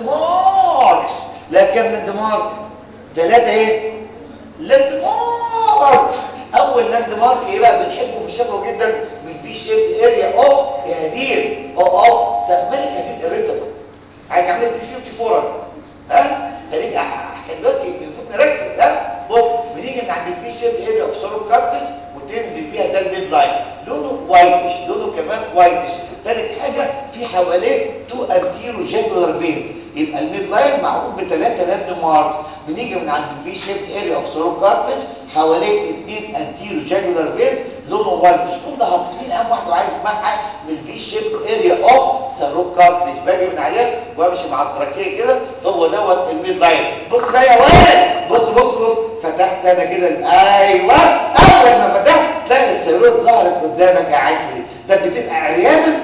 ماركس لا كام لاند مارك ثلاثه ايه لاند ماركس اول لاند مارك ايه بقى بنحبه في شبهه جدا من في شيب اريا اوف يا هدير او اوف ملك هدير الريتم عايز اعمل لك سي فورا ها خليك احسن دلوقتي المفروض نركز ها بص بنيجي من عند البي شيب اريا اوف سورو كارتج وتنزل بيها ده الميد لاين لونه وايتش لونه كمان وايتش ثالث حاجه في حواليه تو انتيرو جانولار فينز يبقى الميد لاين معروف بثلاثه لاند ماركس بنيجي من عند الفي شيب اريا اوف سورو كارتج حواليه اثنين انتيرو جانولار فينز لونه وايتش كل ده هتصميم اهم واحده وعايز اسمعها من الفي شيب اريا اوف سيرو كارتج باجي من عليها وامشي مع التراكيه كده هو دوت الميد لاين بص بقى يا ولد بص بص بص فتحت انا كده ايوه اول ما فتحت تلاقي السيروت ظهرت قدامك يا عشري طب بتبقى عريانه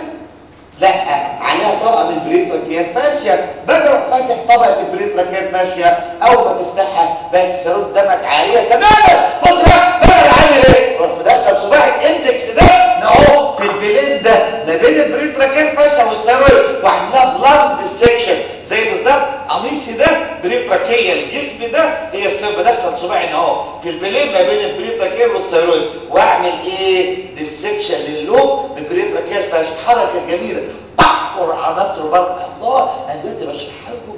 لا عليها طبقه من البريتراكيال فاشيا باجي اروح فاتح طبقه البريتراكيال فاشيا اول ما تفتحها بقت السيروت قدامك عاريه تماما بص بقى بقى عامل ايه روح مدخل صباع الاندكس ده اهو في البلين ده ما بين البريتراكيال فاشيا والسيروت واعملها بلاند سيكشن زي بالظبط قميصي ده بريتراكيه الجسم ده هي السيروت بدخل صباعي اهو في البلين ما بين البريتراكيال والسيروت واعمل ايه ديسكشن للوب بالبريتراكيال فاشيا حركه جميله قرعانات رباط الله انا دلوقتي بشرحها لكم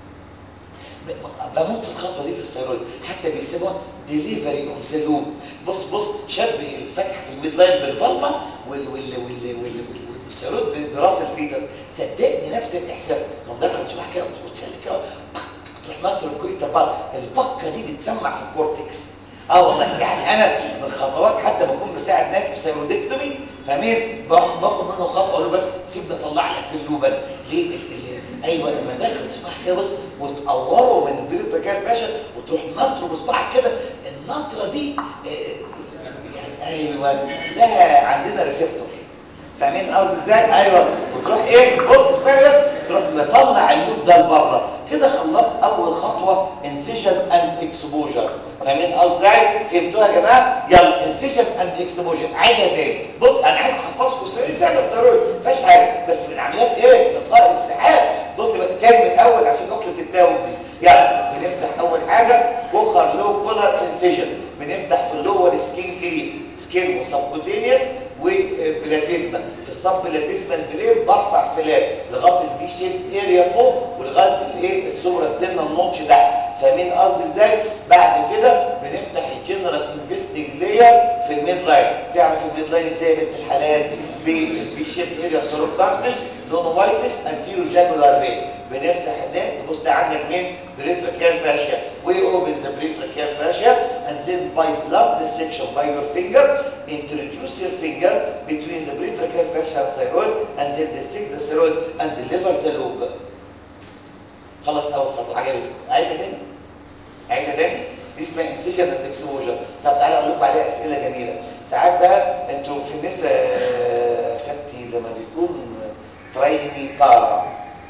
بموت في الخطوه دي في الثيرويد حتى بيسموها ديليفري اوف ذا لوب بص بص شبه الفتحه في الميد لاين بالفلفه وال وال وال وال والثيرويد براس الفيتس صدقني نفس الاحساس لما دخل شبه كده وتسلك كده تروح نطر الكويتا بره البكه دي بتسمع في الكورتكس اه والله يعني انا من خطوات حتى بكون بساعد ناس في سيرودكتومي فاهمين باخد باخد منه خطوه اقول له بس سيبني اطلع لك اللوبه ليه ال- ال- ايوه لما تاخد صباعك كده بص وتقوره من البريد كده باشا وتروح نطره بصباعك كده النطره دي آه، يعني ايوه لها عندنا ريسبتور فاهمين قصدي ازاي ايوه وتروح ايه بص اسمعي بس تروح مطلع اللوب ده لبره كده خلصت اول خطوه انسيجن اند اكسبوجر فاهمين قصدي ازاي فهمتوها يا جماعه يلا انسيجن اند اكسبوجر عيدها تاني بص انا عايز احفظكم السؤال زي الضروري ما فيهاش حاجه بس من عمليات ايه لقاء السحاب بص بقى تاني من الاول عشان نقطه التاوب دي يلا بنفتح اول حاجه كوخر لو كولر انسيجن بنفتح في اللور سكين كريس سكين وسبكوتينيوس وبلاتيزما في الصب بلاتيزما البلين برفع فلات لغايه الفي شيب اريا فوق ولغايه الايه السوبرا ستيرنا النوتش تحت فاهمين قصدي ازاي بعد كده بنفتح الجنرال انفستنج لاير في الميد لاين تعرف الميد لاين ازاي يا بنت الحلال بالفي شيب اريا سيروب كارتج لونه وايتش انتيرو جاكولار فين بنفتح ده تبص ده عندك مين بريتراكيال فاشيا we open the brachial fascia and then by blood dissection by your finger introduce your finger between the brachial fascia and thyroid and then dissect the thyroid and deliver the lobe خلاص اول خطوه عجبتك عيدها تاني عيدها تاني دي اسمها انسيجن اند اكسبوجر طب تعالى اقول لكم عليها اسئله جميله ساعات بقى انتوا في النساء خدتي لما بيكون ترايمي بارا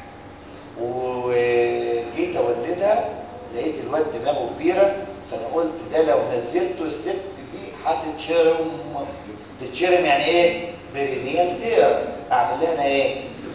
وجيت اولدها لقيت الواد دماغه كبيره فانا قلت ده لو نزلته الست دي هتتشرم تتشرم يعني ايه برينيال تير اعمل لها انا ايه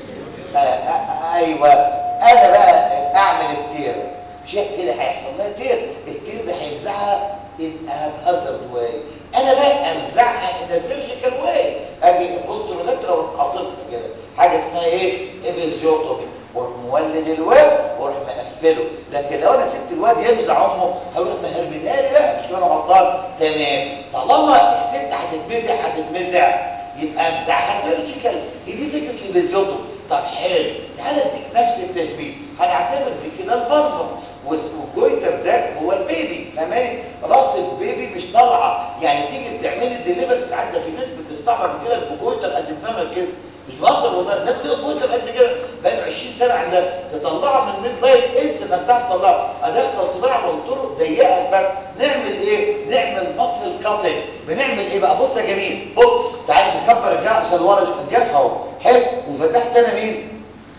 آه آه ايوه انا بقى اعمل التير مش كده هيحصل لها تير التير ده هيمزعها ان هازارد واي انا بقى امزعها ان سيرجيكال واي اجي بوسترولاترا واروح قاصصها كده حاجه اسمها ايه ابيزيوتومي واروح مولد الواد واروح مقفله لكن لو انا سبت الواد يمزع امه هروح مهربدها لي بقى مش كده انا غلطان تمام طالما الست هتتمزع هتتمزع يبقى امزعها سيرجيكال هي دي فكره الابيزيوتومي طب حلو تعالى اديك نفس التشبيه هنعتبر دي كده الفالفا والجويتر ده هو البيبي فاهماني راس البيبي مش طالعه يعني تيجي تعملي الدليفري ساعات ده في ناس بتستعمل كده بجويتر قد دماغها كده مش بهزر والله الناس كده جويتر قد كده بقى 20 سنه عندها تطلعها من الميد لاين انسى انك تعرف تطلعها ادخل صباع والطرق ضيقه الفتح نعمل ايه نعمل مصل كاتنج بنعمل ايه بقى بص يا جميل بص تعالى نكبر الجرح عشان ورا الجرح اهو حلو وفتحت انا مين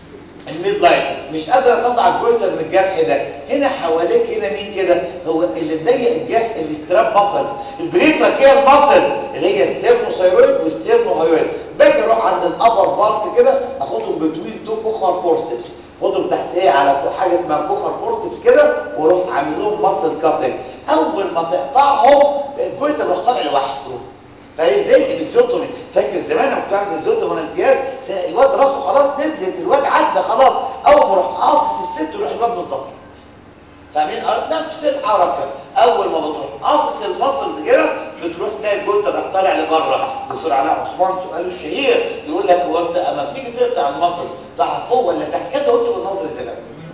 الميد لاين مش قادر اطلع الجويتر من الجرح ده هنا حواليك هنا مين كده هو اللي زي الجرح الاستراب ماسلز البريتراكيال ماسلز اللي هي ستيرنوثايرويد وستيرنوهايرويد باجي اروح عند الابر بارت كده اخدهم بتوين تو كوخر فورسبس خدهم تحت ايه على حاجه اسمها كوخر فورسبس كده واروح عامل لهم ماسل كاتنج اول ما تقطعهم الجويتر يروح طالع لوحده فهي زي الابيزيوتومي فاكر زمان لما كنت بعمل ابيزيوتومي وانا امتياز الواد راسه خلاص نزلت الواد عدى خلاص اول ما اروح قاصص الست يروح الواد بالظبط فاهمين نفس الحركه اول ما بتروح قاصص المسلز كده بتروح تلاقي الجوتر راح طالع لبره دكتور علاء عثمان سؤاله الشهير يقول لك هو انت اما بتيجي تقطع المسلز تقطع فوق ولا تحت كده قلت في النظر زمان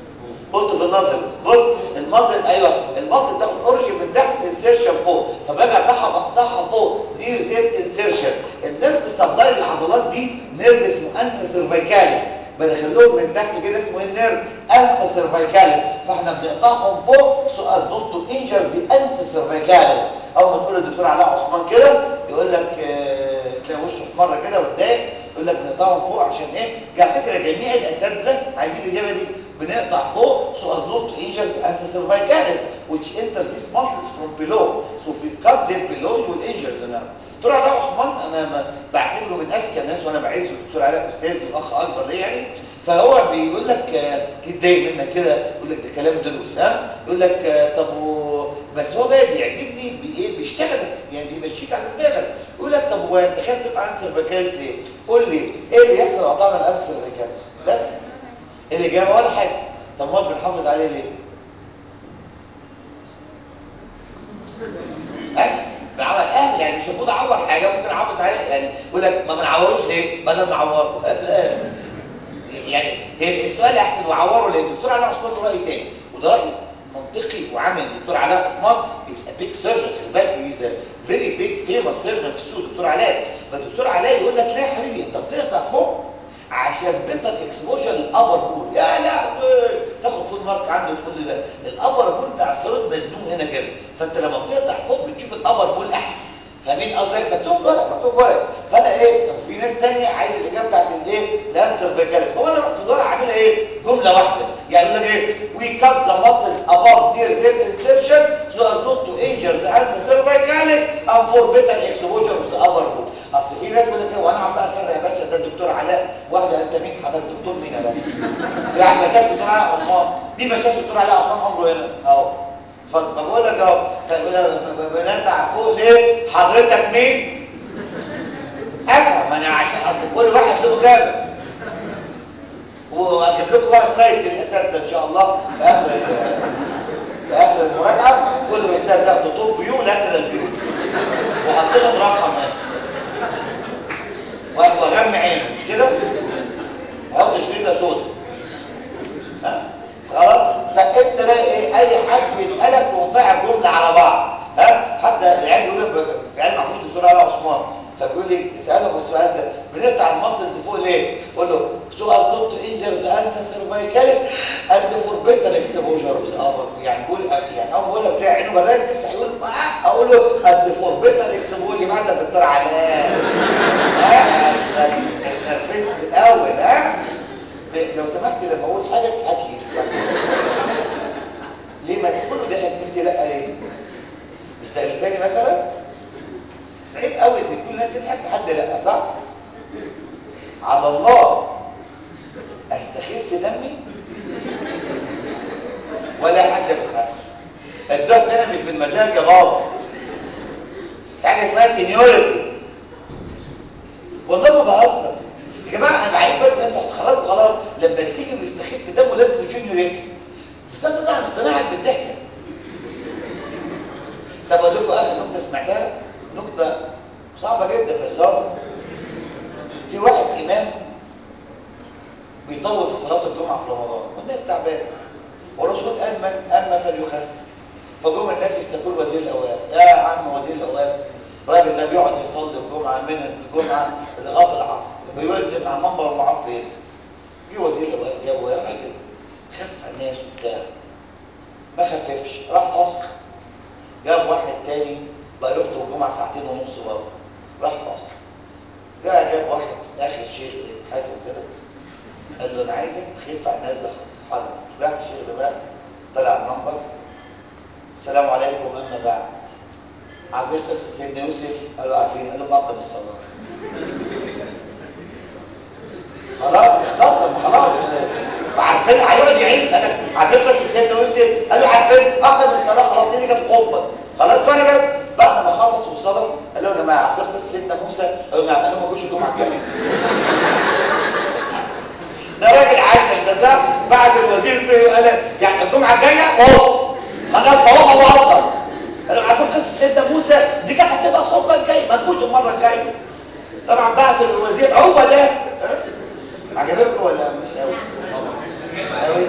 قلت في النظر بص المصل ايوه المصل تاخد اوريجين من تحت انسيرشن فوق فباجي اقطعها بقطعها فوق نير زيت انسيرشن النيرف سبلاي للعضلات دي نيرف اسمه انسا سيرفيكاليس بدخل لهم من تحت كده اسمه النيرف انسا سيرفيكاليس فاحنا بنقطعهم فوق سؤال دكتور انجر دي انسا سيرفيكاليس اول ما تقول للدكتور علاء عثمان كده يقول لك اه تلاقي وشه مره كده واتضايق يقول لك نقطعهم فوق عشان ايه؟ على فكره جميع الاساتذه عايزين الاجابه دي بنقطع فوق so as not to injure the ancestor cervicalis which enters these muscles from below so if you cut them below you will injure the nerve دكتور علاء عثمان انا بعتبره من اذكى الناس وانا بعزه الدكتور علاء استاذي واخ اكبر ليا يعني فهو بيقول لك تتضايق منك كده يقول لك ده كلام دروس ها يقول لك طب و... بس هو بقى بيعجبني بايه بيشتغل يعني بيمشيك على دماغك يقول لك طب هو انت خايف تقطع انسر فيكاليس ليه؟ قول لي ايه اللي يحصل لو قطعنا الانسر فيكاليس بس الإجابة ولا حاجة طب ما بنحافظ عليه ليه؟ أه؟ بعمل أهل يعني مش المفروض أعور حاجة ممكن أحافظ عليه يعني يقول لك ما بنعوروش ليه؟ بدل ما أعوره يعني السؤال أحسن وأعوره ليه؟ الدكتور علاء عثمان له رأي تاني وده رأي منطقي وعمل الدكتور علاء عثمان از ا بيج سيرجن خلي بالك از فيري بيج فيموس سيرجن في السوق الدكتور علاء فالدكتور علاء يقول لك لا يا حبيبي انت بتقطع فوق عشان بيتر اكسبوجر للابر بول يا لا تاخد فود مارك عنده تقول لي لا الابر بول بتاع الصاروخ مزنوق هنا كده فانت لما بتقطع فوق بتشوف الابر بول احسن فاهمين قصدي مكتوب ورق مكتوب ورق فانا ايه طب في ناس ثانيه عايز الاجابه بتاعت الايه لانسر بكلم هو انا رحت الورقه عاملها ايه جمله واحده يعني يقول لك ايه وي كات ذا ماسلز above near the insertion so as not to injure the answer cervicalis and for better exposure of the upper bone اصل في ناس بيقول لك ايه وانا عم بقى افرق يا باشا ده الدكتور علاء واحد انت مين حضرتك دكتور مين يا باشا في واحد ما شاف دكتور علاء عثمان مين ما شاف دكتور علاء عثمان عمره هنا اهو اتفضل بقول لك اهو فبنرجع فوق ليه حضرتك مين افهم انا عشان اصل كل واحد له اجابه واجيب لكم بقى سلايد الاساتذه ان شاء الله في اخر في اخر المراجعه كل استاذ ياخد توب فيو لاترال فيو وحط لهم رقم هنا واغمى عينه مش كده؟ اهو شريطه سودا ها خلاص فانت بقى ايه اي حد بيسالك وفاعل جمله على بعض ها حتى العيال بيقول لك في علم محفوظ الدكتور علاء عثمان فبيقول لي اسالهم السؤال ده بنقطع المسلز فوق ليه؟ قول له سو از نوت تو انجر ذا انسا سيرفايكاليس اند فور بيتر اكسبوجر اوف ذا ابر يعني بقول يعني اول بقول لك تلاقي عينه براد لسه هيقول اه اقول له اند فور بيتر اكسبوجر يبقى انت الدكتور علاء ها اتنرفزت في الاول ها لو سمحت لما اقول حاجه تضحكي ليه ما كله ضحك انت لا ليه مستغلساني مثلا صعيب قوي ان كل الناس تضحك لحد لا صح على الله استخف دمي ولا حد بيضحكش الضحك هنا مش بالمزاج يا بابا في حاجه اسمها سينيورتي والله ما بهزر يا جماعه انا بعيد بقى انتوا هتخرجوا خلاص لما السينيور بيستخف دمه لازم الجونيور يضحك بس انا طبعا اقتناعك بالضحكه طب اقول لكم اخر نكته سمعتها نكته صعبه جدا بس هو في واحد امام بيطول في صلاه الجمعه في رمضان والناس تعبانه والرسول قال من اما فليخف فجم الناس يشتكوا وزير الاوقاف يا عم وزير الاوقاف الراجل ده بيقعد يصلي الجمعه من الجمعه لغايه العصر بينزل مع منبر العصر هنا جه وزير الاوقاف جابه يا راجل خف الناس وبتاع ما خففش راح فصل جاب واحد تاني بقى يخطب الجمعه ساعتين ونص برضه راح فصل جاء جاب واحد اخر شيخ زي حازم كده قال له انا عايزك تخف على الناس ده خالص راح الشيخ ده بقى طلع المنبر السلام عليكم اما بعد عارفين قصه سيدنا يوسف قالوا عارفين قالوا بقى بالصلاه خلاص اختصم خلاص عارفين هيقعد يعيد انا عارفين قصه سيدنا يوسف قالوا عارفين اقم الصلاه خلاص دي كانت خطبه خلاص وانا بس بعد ما خلصوا الصلاه قالوا يا جماعه عارفين قصه سيدنا موسى قالوا نعم قالوا ما جوش الجمعه الجايه ده راجل عسل ده ده بعد الوزير قال يعني الجمعه الجايه اوف خلاص هو بهزر قالوا عارفين قصه سيدنا موسى دي كانت هتبقى الخطبه الجايه ما تجوش المره الجايه طبعا بعت الوزير هو ده عجبكم ولا مش قوي مش قوي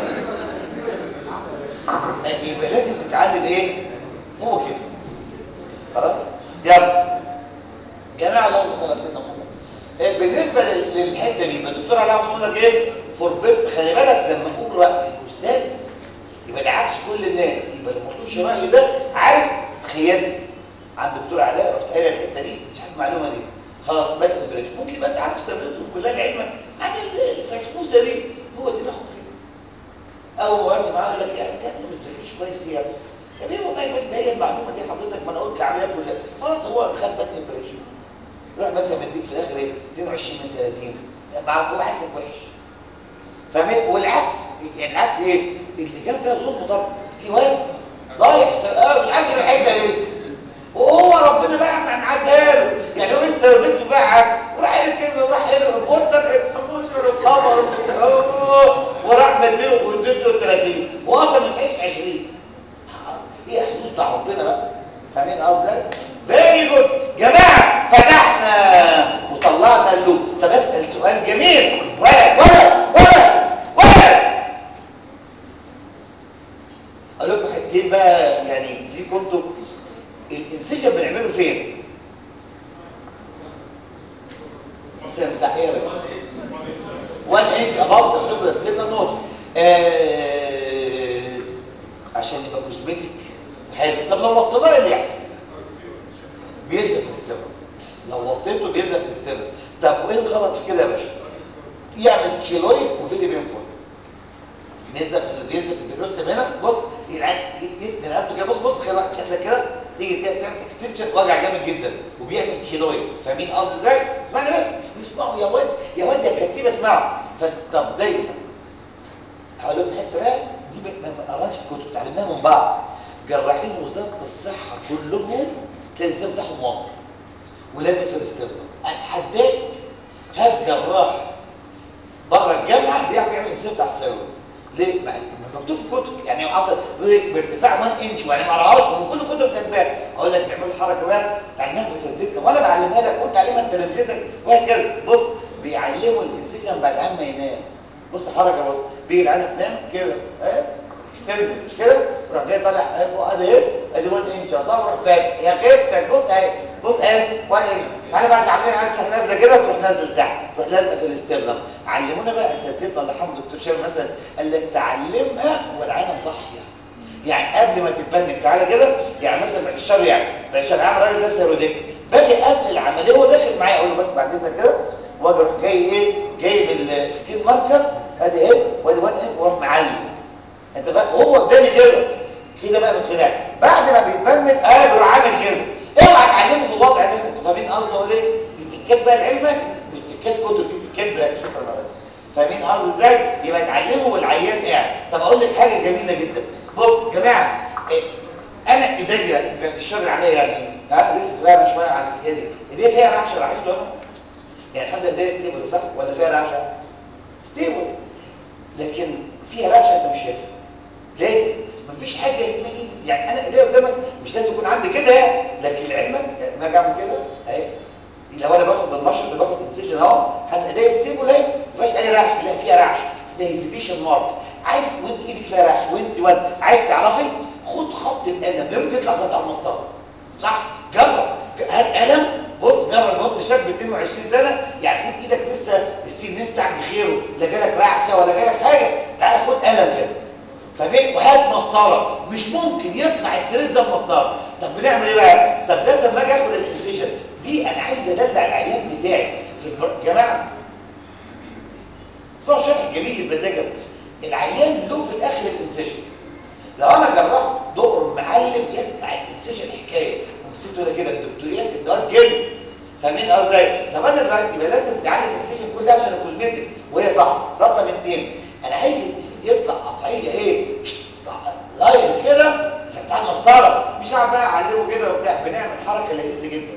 يبقى لازم تتعلم ايه هو كده خلاص يلا جماعه اللهم صل على سيدنا محمد بالنسبه للحته دي يبقى الدكتور علاء عثمان لك ايه فوربيت خلي بالك لما اقول راي الاستاذ يبقى ده عكس كل الناس يبقى اللي ما قلتوش رايي ده عارف خيانتي عند الدكتور علاء رحت قايل الحته دي مش عارف المعلومه دي خلاص بدا البريش ممكن يبقى انت عارف سرته كلها العلم عن الفسفوسه دي هو دماغه كده اول ما وقت معاه يقول لك يا انت ما بتذاكرش كويس ليه يا ابني يا بيه والله بس ده هي المعلومه دي حضرتك ما انا قلت العمليه كلها خلاص هو خد بطن البريش يروح مثلا مديك في الاخر ايه 22 من 30 مع هو حاسك وحش فاهم والعكس يعني العكس ايه اللي كان فيها ظلم طبعا في واد ضايع اه مش عارف الحته دي وهو ربنا بقى معديها له يعني هو لسه ولدته فيها حاجه وراح قال الكلمه وراح قال البورتر اكسبوجر القمر وراح مديله واديته 30 واصلا ما يسعيش 20 ايه حدوث بتاع ربنا بقى فاهمين قصدي فيري جود جماعه فتحنا وطلعنا اللوب طب اسال سؤال جميل ولد ولد ولد ولد اقول لكم حتتين بقى يعني ليكم انتوا الانسجن بنعمله فين مثلا بتاع ايه يا باشا 1 انش اباف ذا سوبر ستيتال نوت عشان يبقى كوزمتيك حلو طب لو وطيناه ايه اللي يحصل بينزل في الاستمرار لو وطيته بينزل في الاستمرار طب وايه الغلط في كده يا باشا يعمل كيلويد وفيدي بينفول بينزل في بينزل في البيروستم هنا بص يلعب يتني رقبته كده بص بص تخيل واحد شكلك كده تيجي تعمل اكستنشن وجع جامد جدا وبيعمل كيلويد فاهمين قصدي ازاي؟ اسمعني بس اسمعوا يا واد يا واد يا كتيبه اسمعوا فطب دايما هقول لكم حته بقى دي ما قراناش في كتب اتعلمناها من بعض جراحين وزاره الصحه كلهم تلاقي الانسان بتاعهم واطي ولازم في الاستمرار اتحداك هات جراح بره الجامعه بيعرف يعمل الانسان بتاع السيروم ليه؟ ما مكتوب في الكتب يعني حصل بارتفاع 1 انش وانا ما اقراهاش ومن كل الكتب كاتباها اقول لك بيعملوا الحركه بقى تعلمها باساتذتنا وانا بعلمها لك وانت علمها انت تلامذتك وهكذا بص بيعلموا الانسجن بعد عم ينام بص حركه بص بيجي العين تنام كده اهي اكسترنال مش كده راح جاي طالع ادي ايه ادي 1 انش اطلع روح فاتح يا خيبتك بص اهي بص اهي 1 انش تعالى بعد العمليه عايز تروح نازله كده تروح نازل تحت تروح لازقه في الاسترنم علمونا بقى اساتذتنا الله يرحمه الدكتور شامل مثلا قال لك تعلمها والعينه صاحيه يعني قبل ما تتبنك تعالى كده يعني مثلا بعد الشر يعني بعد الشر عامل الراجل ده سيروديك باجي قبل العمليه وهو داخل معايا اقول له بس بعد اذنك كده واجي اروح جاي ايه جايب السكين ماركر ادي ايه وادي وان ايه واروح معلم انت بقى هو قدامي كده كده بقى من خلال بعد ما بيتبنك اه بيروح عامل كده اوعى تعلمه في الوضع ده انتوا فاهمين قصدي اقول ايه دي تكات بقى لعلمك مش تكات كتب دي تكات بقى شكرا يا ريس فاهمين قصدي ازاي يبقى تعلمه والعيان قاعد طب اقول لك حاجه جميله جدا بص يا جماعه إيه؟ انا ايديا بعد الشر عليا يعني ها لسه صغيره شويه على الحكايه دي ايديا فيها رعشه لاحظتوا انا يعني الحمد لله ايديا ستيبل صح ولا فيها رعشه ستيبل لكن فيها رعشه انت مش شايفها لازم مفيش حاجه اسمها ايدي يعني انا ايديا قدامك مش لازم يكون عندي كده لكن لعلمك ما اجي اعمل كده اهي لو انا باخد بالمشرط باخد انسيجن اهو هتبقى ايديا ستيبل اهي ما فيهاش اي رعش لا فيها رعش اسمها هيزيتيشن ماركس عايز وانت ايدك فيها رعش وانت وانت عايز تعرفي خد خط القلم يمكن يطلع زي بتاع المسطره صح جرب هات قلم بص جرب نط شاب 22 سنه يعني في ايدك لسه السن بتاعك بخيره لا جالك رعشه ولا جالك حاجه تعال خد قلم كده فبين وهات مسطره مش ممكن يطلع ستريت زي المسطره طب بنعمل ايه بقى طب ده لما اجي اخد الانسيجن دي انا عايز ادلع العيان بتاعي في البر... جماعه اسمعوا الشرح الجميل المزاجه العيان له في الاخر الانسيجن لو انا جرحت دقر معلم يطلع الانسيجن حكايه ونسيت ولا كده الدكتور ياسر ده جامد فاهمين ازاي طب انا دلوقتي يبقى لازم تعالج الانسيجن كل ده عشان الكوزمتيك وهي صح رقم اثنين انا عايز يطلع قطعيه ايه لاين كده زي بتاع المسطره مش عارف بقى اعلمه كده وبتاع بنعمل حركه لذيذه جدا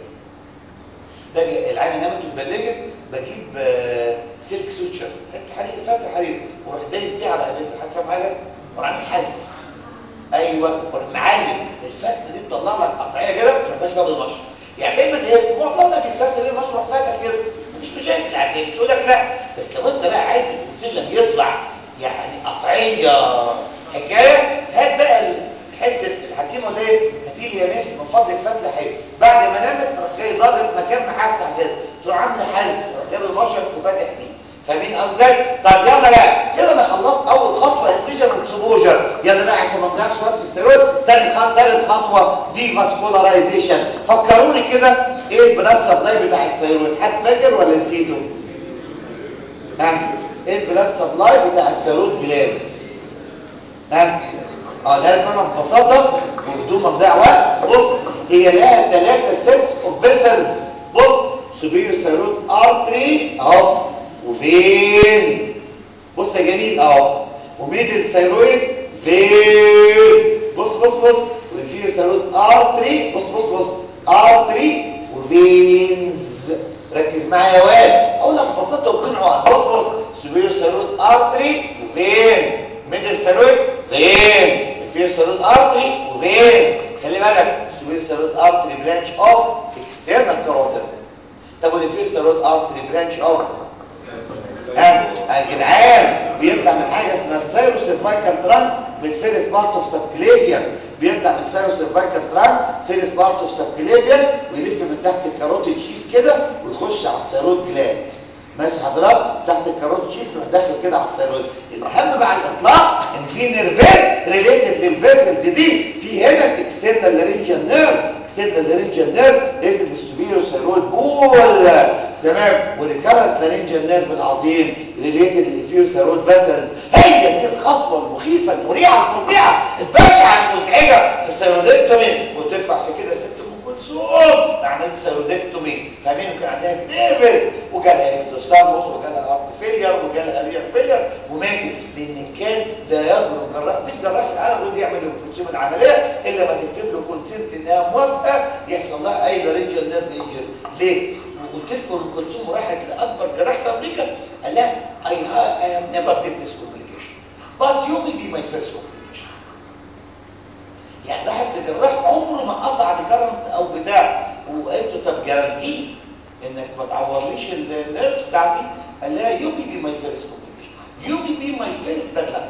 باجي العين نامت واتبلجت بجيب سلك سوتشر حته حرير فتح حرير واروح دايس بيه على قابلتها حد فاهم حاجه واروح عامل حز ايوه واروح معلم الفتله دي تطلع لك قطعيه كده ما تبقاش قبل المشرط يعني دايما ايه معظمنا بيستسهل ايه المشرط فاتح كده مفيش مشاكل يعني يقول لك لا بس لو انت بقى عايز الانسجن يطلع يعني قطعيه حكايه هات بقى حته الحكيم ولا ايه هاتي لي يا مس من فضلك فتله حلو بعد ما نامت تروح جاي ضاغط مكان ما هفتح كده تروح عامل حز تروح جايب المشرط وفاتح فيه فاهمين قصدي طب يلا بقى كده انا خلصت اول خطوه انسجن واكسبوجر يلا بقى عشان ما نضيعش وقت في السيروت تاني خطوه ثالث خطوه دي فاسكولارايزيشن فكروني كده ايه البلاد سبلاي بتاع السيروت حد فاكر ولا نسيته ها ايه البلاد سبلاي بتاع السيروت جلاند ها اه ده انا ببساطه وبدون ما نضيع وقت بص هي لها ثلاثه سيتس اوف فيسلز بص سوبيريور سيروت ارتري اهو وفين بص يا جميل اهو وميدل ثيرويد فين بص بص بص وانفيريور ثيرويد ارتري بص بص بص ارتري وفينز ركز معايا يا واد اقول لك ببساطه وبدون عقد بص بص سوبيريور ثيرويد ارتري وفين ميدل ثيرويد فين انفيريور ثيرويد ارتري وفين خلي بالك سوبيريور ثيرويد ارتري برانش اوف اكسترنال كاروتيد طب والانفيريور ثيرويد ارتري برانش اوف ها يا جدعان بيطلع من حاجه اسمها السايرو سيرفايكال ترانك من فيرست بارت اوف سبكليفيان بيطلع من السايرو سيرفايكال ترانك فيرست بارت اوف سبكليفيان ويلف من تحت الكاروتيد شيس كده ويخش على السيرويد جلاند ماشي حضرتك تحت الكاروتيد شيس يروح داخل كده على السيرويد الاهم بقى على الاطلاق ان في نيرفات ريليتد للفيسلز دي في هنا الاكسترنال لارنجال نيرف اكسترنال لارنجال نيرف ريليتد للسوبيرو سيرويد بول تمام والريكارنت لارنجال نيرف العظيم ريليتد للانفيرو سيرويد فيسلز هي دي الخطوه المخيفه المريعه الفظيعه البشعه المزعجه في السيرودكتومي وتطلع عشان كده ست ام كلثوم عملت سيرودكتومي فاهمين كان عندها جريفز وجالها اكزوساموس وجالها ارت فيلير وجالها ريال فيلير وماتت لان كان لا يجرؤ جراح مفيش جراح في العالم يقول يعمل ام كلثوم العمليه الا ما تكتب له كونسنت انها موافقه يحصل لها اي لارنجال نيرف انجر ليه؟ وقلت لكم ام كلثوم راحت لاكبر جراح في امريكا قال لها I have, I have never did this complication but you may be my first complication يعني راحت لجراح عمره ما قطع ريكارنت او بتاع وقالت له طب جارانتي انك ما تعورليش النيرف بتاعتي قال لها يو بي بي ماي فيرست كومبليكيشن يو بي بي ماي فيرست باد لك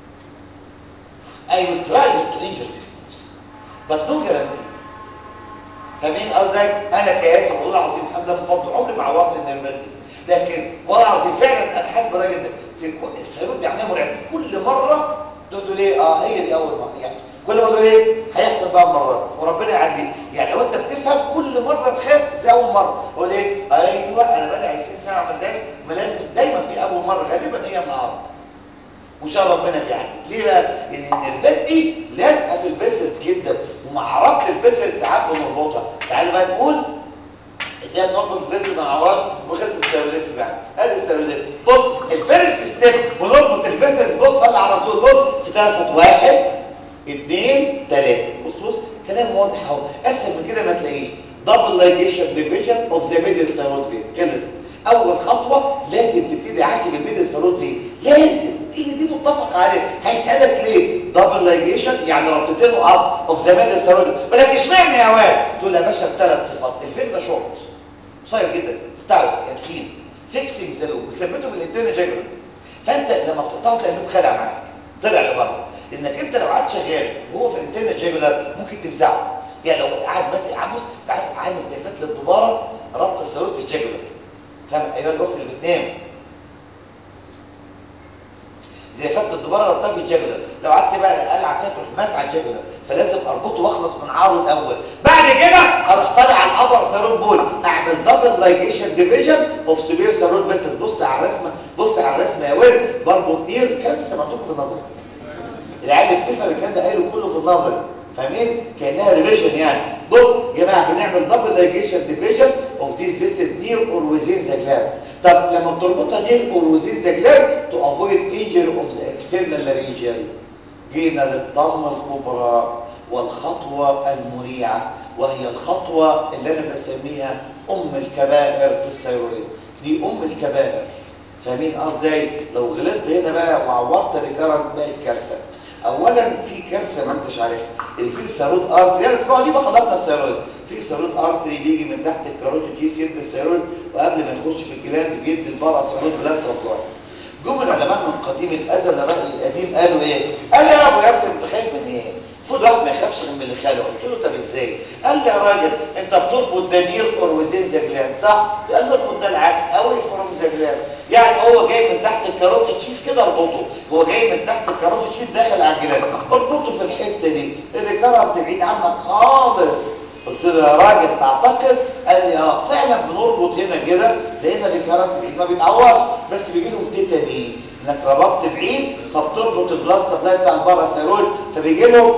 I will try not to injure systems but no guarantee فاهمين قصدي انا كياسر والله العظيم الحمد لله من فضل عمري ما عورت النيرفات دي لكن والله العظيم فعلا انا حاسس بالراجل ده في كل السيروت دي عمليه مرعبه في كل مره تقول له ليه اه هي دي اول مره يعني كل ما تقول ايه هيحصل بقى مرات وربنا يعدي يعني لو انت بتفهم كل مره تخاف زي اول مره قول ايه ايوه انا بقى لي 20 سنه ما عملتهاش ما لازم دايما في اول مره غالبا هي النهارده وان شاء الله ربنا بيعدي ليه بقى لان النرفات دي لازقه في الفيسلز جدا ومع ربط الفيسلز ساعات بنربطها تعالوا بقى نقول ازاي نربط الفيسل مع عواص وخلط السيروليت بتاعنا ادي السيروليت بص الفيرست ستيب بنربط الفيسلز بص صلي على الرسول بص في ثلاث خطوات واحد اثنين ثلاثه بص بص كلام واضح اهو اسهل من كده ما تلاقيه دبل لايجيشن ديفيجن اوف ذا ميدل سيرود فين كده اول خطوه لازم تبتدي عاشر الميدل سيرود فين لازم دي دي متفق عليه هيسالك ليه دبل لايجيشن يعني ربطتين وقف اوف ذا ميدل سيرود بقول لك اشمعنى يا واد تقول يا باشا الثلاث صفات الفين ده شورت قصير جدا ستاوت يعني تخين فيكسنج ذا لوب ثبته في الانترنال جاجر فانت لما بتقطعه تلاقي اللوب خلع معاك طلع لبره انك انت لو قعدت شغال وهو في الانترنال جاجولار ممكن تفزعه يعني لو قاعد ماسك عامل قاعد عامل زي فتله الدباره ربط السيروت في الجاجولار فاهم ايها الاخت اللي بتنام زي فتله الدباره ربطها في الجاجولار لو قعدت بقى العب فيها تروح ماسعه الجاجولار فلازم اربطه واخلص من عاره الاول بعد كده اروح طالع على الابر سيروت بول اعمل دبل لايجيشن ديفيجن اوف سوبير سيروت بس بص على الرسمه بص على الرسمه يا ولد بربط نير الكلام ده سمعتوه في النظري العيال اللي بتفهم الكلام ده قايله كله في النظري فاهمين كانها ريفيجن يعني بص يا جماعه بنعمل دبل لايجيشن ديفيجن اوف ذيس فيسز نير اور ويزين ذا جلاند طب لما بتربطها نير اور ويزين ذا جلاند تو افويد انجري اوف ذا اكسترنال لارينجال جينا للضمه الكبرى والخطوه المريعه وهي الخطوه اللي انا بسميها ام الكبائر في الثيرويد دي ام الكبائر فاهمين ازاي لو غلطت هنا بقى وعورت ريكارنت بقت كارثه اولا في كارثه ما انتش عارفها اللي فيه ثيرويد ارتري انا اسمعوا دي بخلطها الثيرويد في ثيرويد ارتري بيجي من تحت الكاروتيد كيس يدي الثيرويد وقبل ما يخش في الجلاند بيدي البارا ثيرويد بلاد سبلاي جم العلماء من قديم الازل الراي القديم قالوا ايه قال يا ابو ياسر انت خايف من ايه المفروض واحد ما يخافش من اللي خاله قلت له طب ازاي قال لي يا راجل انت بتربط ده نير اور وزين ذا جلاند صح قال له اربط ده العكس اوي فروم ذا جلاند يعني هو جاي من تحت الكاروتيد تشيز كده اربطه هو جاي من تحت الكاروتيد تشيز داخل على الجلاند اربطه في الحته دي الريكارنت بعيد عنك خالص قلت له يا راجل تعتقد قال لي اه فعلا بنربط هنا كده لقينا الريكارنت بعيد ما بيتعورش بس بيجي لهم تيتاني انك ربطت بعيد فبتربط البلاد سبلاي بتاع الباراسيرويد فبيجي لهم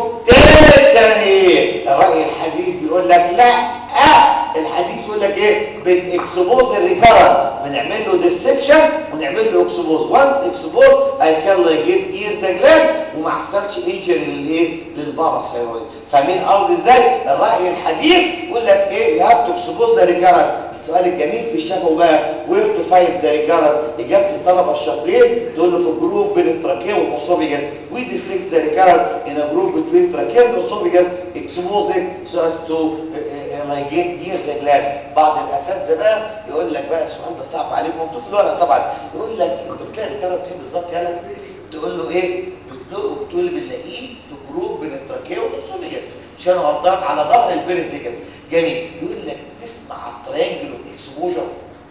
تيتاني الراي الحديث بيقول لك لا اه الحديث يقول لك ايه بنكسبوز الريكارنت بنعمل له ديسكشن ونعمل له اكسبوز وانس اكسبوز اي كان جيت نير ذا جلاند وما حصلش انجري للايه للباراسيرويد فاهمين قصدي ازاي الراي الحديث يقول لك ايه يو هاف تو اكسبوز ذا ريكارنت السؤال الجميل في الشفوي بقى وير تو فايند ذا ريكارنت اجابه الطلبه الشاطرين تقول له في الجروب بين التراكيه والاسوفيجاس وي ديسكت ذا ريكارنت ان جروب بين التراكيه والاسوفيجاس exposed so as to ligate near the gland بعض الاساتذه بقى يقول لك بقى السؤال ده صعب عليك مكتوب في الورقه طبعا يقول لك انت بتلاقي الكارت فين بالظبط يلا تقول له ايه بتلاقيه بتقول بنلاقيه في جروف بين التراكيه والاسوفيجاس عشان غلطان على ظهر البرز دي كده جميل يقول لك تسمع التريانجل اوف اكسبوجر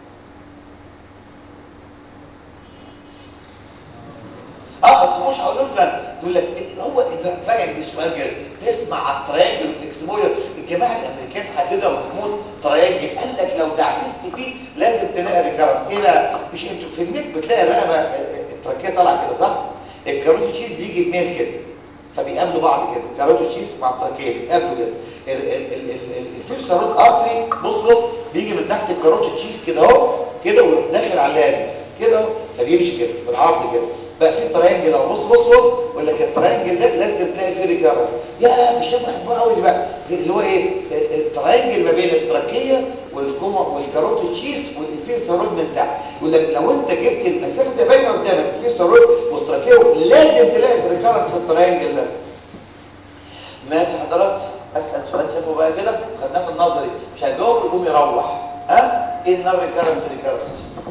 اه ما تسمعوش هقول لك يقول لك هو فاجئ بالسؤال كده تسمع التريانجل اكسبوجر الجماعه الامريكان حددوا محمود تريانجل قال لك لو دعبست فيه لازم تلاقي ريكارنت ايه بقى مش انتوا في النت بتلاقي الرقبه التراكيه طالعه كده صح الكاروتي تشيز بيجي بميل كده فبيقابلوا بعض كده كاروتي تشيز مع التراكيه بيقابلوا كده الفيرساروت ارتري بص بص بيجي من تحت الكاروتي تشيز كده اهو كده ويروح داخل على اللارنكس كده فبيمشي كده بالعرض كده بقى في ترينجل اهو بص بص بص يقول لك الترينجل ده لازم تلاقي فيه ريكارنت يا في شيء بحبه قوي دي بقى في اللي هو ايه الترينجل ما بين التراكيه والكوما والكاروتي تشيز والانفيرساروت من تحت يقول لك لو انت جبت المسافه ده باينه قدامك الانفيرساروت والتراكيه لازم تلاقي ريكارنت في الترينجل ده ماشي حضرات اسال سؤال شافه بقى كده خدناه في النظري مش هجاوب يقوم يروح ها ايه النار ريكارنت ريكارنت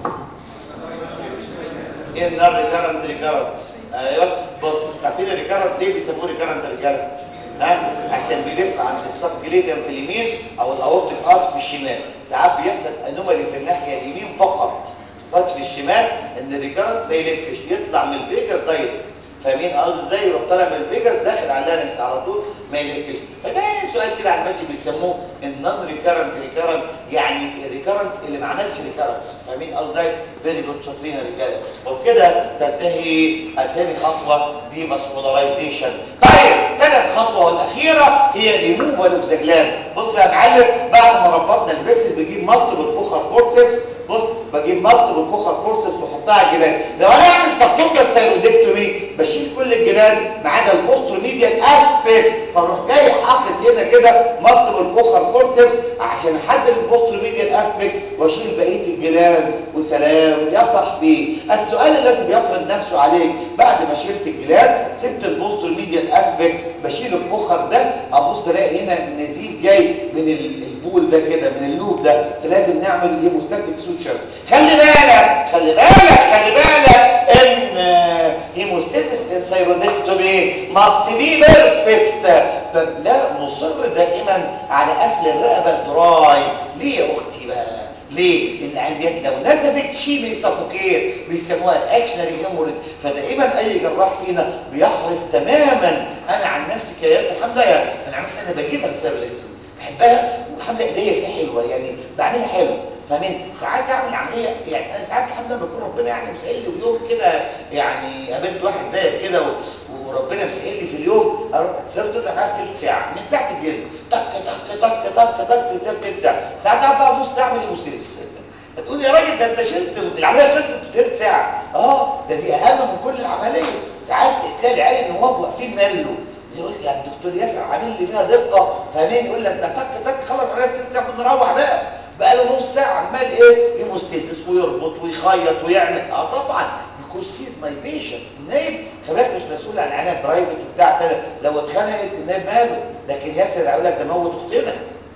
ايه النار ريكارنت ريكارنت ايوه بص عارفين الريكارنت ليه بيسموه ريكارنت ريكارنت ها عشان بيلف عند السب جليفيان في اليمين او الاورتيك ارت في الشمال ساعات بيحصل انومالي في الناحيه اليمين فقط ما في الشمال ان الريكارنت ما يلفش يطلع من الفيجاس دايركت فاهمين قصدي ازاي يروح طالع من الفيجاس داخل على اللارنكس على طول ما يلفش فده سؤال كده على الماشي بيسموه النون ريكارنت ريكارنت يعني الريكارنت اللي ما عملش ريكارنس فاهمين قصدي ازاي فيري جود شاطرين يا رجاله وبكده تنتهي الثاني خطوه دي فاسكولارايزيشن طيب ثالث خطوه والاخيره هي ريموفال اوف ذا جلاند بص يا معلم بعد ما ربطنا الفيسل بجيب مالتيبل كوخر فورسبس بص بجيب مالتيبل كوخر فورسبس واحطها على الجلاند لو انا اعمل سبتوتال سيرودكتومي بشيل كل الجلاند ما عدا البوستروميديال اسبيكت فاروح جاي حاطط هنا كده مالتيبل كوخر فورسبس عشان احدد البوستروميديال اسبيكت واشيل بقيه الجلاند وسلام يا صاحبي السؤال الذي بيفرض نفسه عليك بعد ما شلت الجلاند سبت البوستروميديال اسبيكت بشيل الكوخر ده ابص الاقي هنا نزيف جاي من البول ده كده من اللوب ده فلازم نعمل هيموستاتيك سوتشرز خلي بالك خلي بالك خلي بالك ان هيموستاتيس انسايرودكتومي ماست بي بيرفكت لا نصر دائما على قفل الرقبه دراي ليه يا اختي بقى ليه؟ لان العيان لو نزفت شيء بيسفوكيت بيسموها الاكشنري هيموريد فدائما اي جراح فينا بيحرص تماما انا عن نفسي كياسر الحمد لله انا عملت انا بجيبها سيرلكتومي بحبها والحمد لله ايديا فيها حلوه يعني بعملها حلو فاهمين ساعات اعمل عمليه يعني انا ساعات الحمد لله بكون ربنا يعني مسهل لي اليوم كده يعني قابلت واحد زيك كده وربنا مسهل لي في اليوم اروح صرت تطلع معايا في ثلث ساعه من ساعه الجلد طق طق طق طق طق ثلث ساعه ساعات بقى نص ساعه من بوسيس هتقول يا راجل ده انت شلت العمليه خلصت في ثلث ساعه اه ده دي اهم من كل العمليه ساعات تلاقي العيال النواب واقفين ملوا زي قلت يعني الدكتور ياسر عامل لي فيها دقه فاهمين يقول لك ده طق طق خلص عليها في ثلث ساعه كنا نروح بقى بقى له نص ساعه عمال ايه يمستسس ويربط ويخيط ويعمل اه طبعا because she's my patient النايب خلاك مش مسؤول عن عنايه برايفت وبتاع كده لو اتخنقت النايب ماله لكن ياسر هيقول لك ده موت اختنا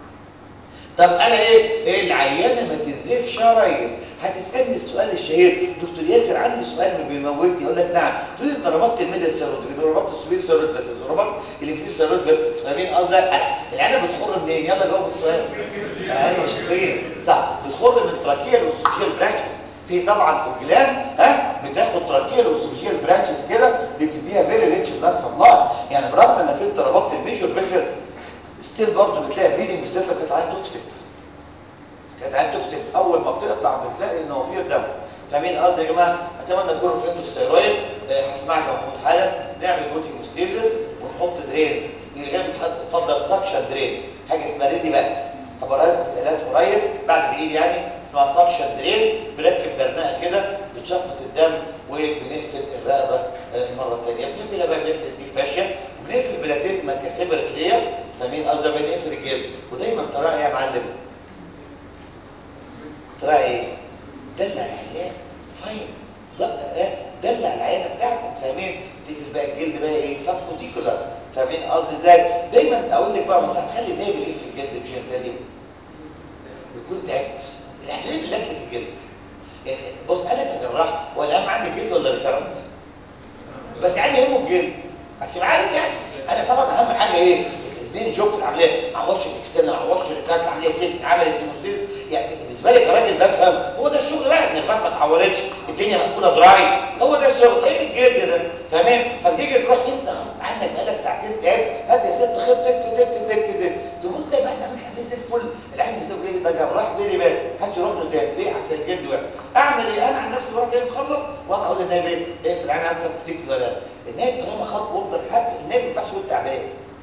طب انا ايه ايه العيانه ما تنزفش يا ريس هتسالني السؤال الشهير دكتور ياسر عندي سؤال ما بيموتني اقول لك نعم تقول لي انت ربطت الميدل سيروت ربطت السوبير سيروت بس ربطت الانفير سيروت بس فاهمين قصدي العيانه بتخر منين يلا جاوب السؤال ايوه شاطرين صح بتخر من تراكيال والسوفيجيال برانشز في طبعا الجلان ها بتاخد تراكيال والسوفيجيال برانشز كده بتديها فيري ريتش بلاد سبلاي يعني برغم انك انت ربطت الميجور فيسلز ستيل برضه بتلاقي بليدنج بالذات لو كانت عيان توكسيك كانت عيان توكسيك اول ما بتقطع بتلاقي ان هو فيه دم فاهمين قصدي يا جماعه اتمنى تكونوا فهمتوا الثيرويد هسمعك يا محمود حالا نعمل جوت هيموستيزس ونحط درينز لغايه اتفضل سكشن درين حاجه اسمها ريدي باك هبقى في الالات قريب بعد بعيد يعني اسمها سكشن درين بنركب درنقه كده بتشفط الدم وبنقفل الرقبه مره ثانيه بنقفل بقى بنقفل دي فاشيه وبنقفل بلاتيزما كسيبرت لير فاهمين قصدي بنقفل الجلد ودايما تراعي يا معلم تراعي ايه دلع العيان فاين دلع العيانه بتاعتك فاهمين تقفل بقى الجلد بقى ايه سب كوتيكولار فاهمين قصدي ازاي دايما اقول لك بقى مثلا خلي النايب يقفل الجلد مش انت ليه بتكون تعبت الاحلام اللي لك الجلد يعني بص انا كجراح هو الاهم عندي الجلد ولا الكرنت بس يعني يهمه الجلد عشان عارف يعني انا طبعا اهم حاجه ايه المين جوب في العمليه ما عوضش الاكسترنال ما عوضش كانت العمليه سيف عملت هيموستيز يعني بالنسبه لي كراجل بفهم هو ده الشغل بقى ان الفات ما اتعولتش الدنيا مقفوله دراي هو ده الشغل ايه الجلد ده تمام فبتيجي تروح انت غصب عنك بقالك ساعتين تعب هات يا ست خد تك تك تك تك تبص تلاقي بقى عامل عامل زي الفل العين الزوجيه ده جراح فيري باد هات يروح له تاني ليه عشان الجلد وقع اعمل ايه انا عن نفسي بروح جاي مخلص واقعد اقول للنايب ايه اقفل العين هات سبتيك ولا النايب طالما خد اوردر حد النايب ما ينفعش يقول تعبان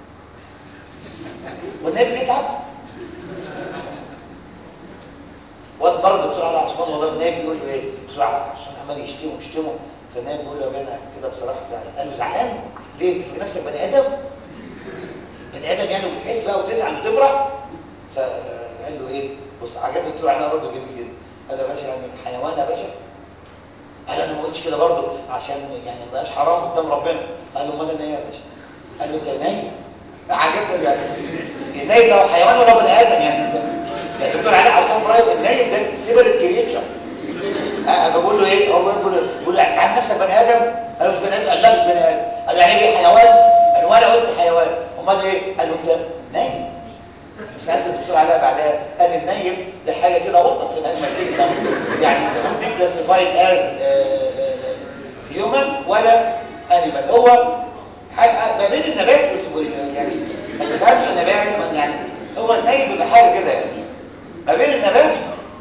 والنايب بيتعب وقت مره الدكتور علي عثمان والله النايب بيقول له ايه الدكتور علي عثمان عمال يشتمه يشتمه فالنايب بيقول له يا بنا كده بصراحه زعلان قال له زعلان ليه انت فاكر نفسك بني ادم بني ادم يعني وبتحس بقى وتزعل وتفرح فقال له ايه بص عجبني الدكتور علي رده جميل جدا قال له يا باشا يعني حيوان يا باشا قال انا ما قلتش كده برضه عشان يعني ما بقاش حرام قدام ربنا قال له امال انا ايه يا باشا قال له انت نايم عجبني يعني النايم ده حيوان ولا بني ادم يعني انت يعني الدكتور علي عثمان فرايم النايم ده سيبرت كريتشر اه فبقول له ايه هو بيقول له بيقول له انت عارف نفسك بني ادم قال له مش بني ادم قال لا مش بني ادم قال له يعني ايه حيوان قال له انا قلت حيوان امال ايه قال له انت نايم سالت الدكتور علاء بعدها قال النايم ده حاجه كده وسط في الانيمال كينجدم يعني انت ممكن كلاسيفايد از هيومن ولا انيمال هو ما بين النبات يعني ما تفهمش النبات يعني هو النايم بيبقى حاجه كده يعني ما بين النبات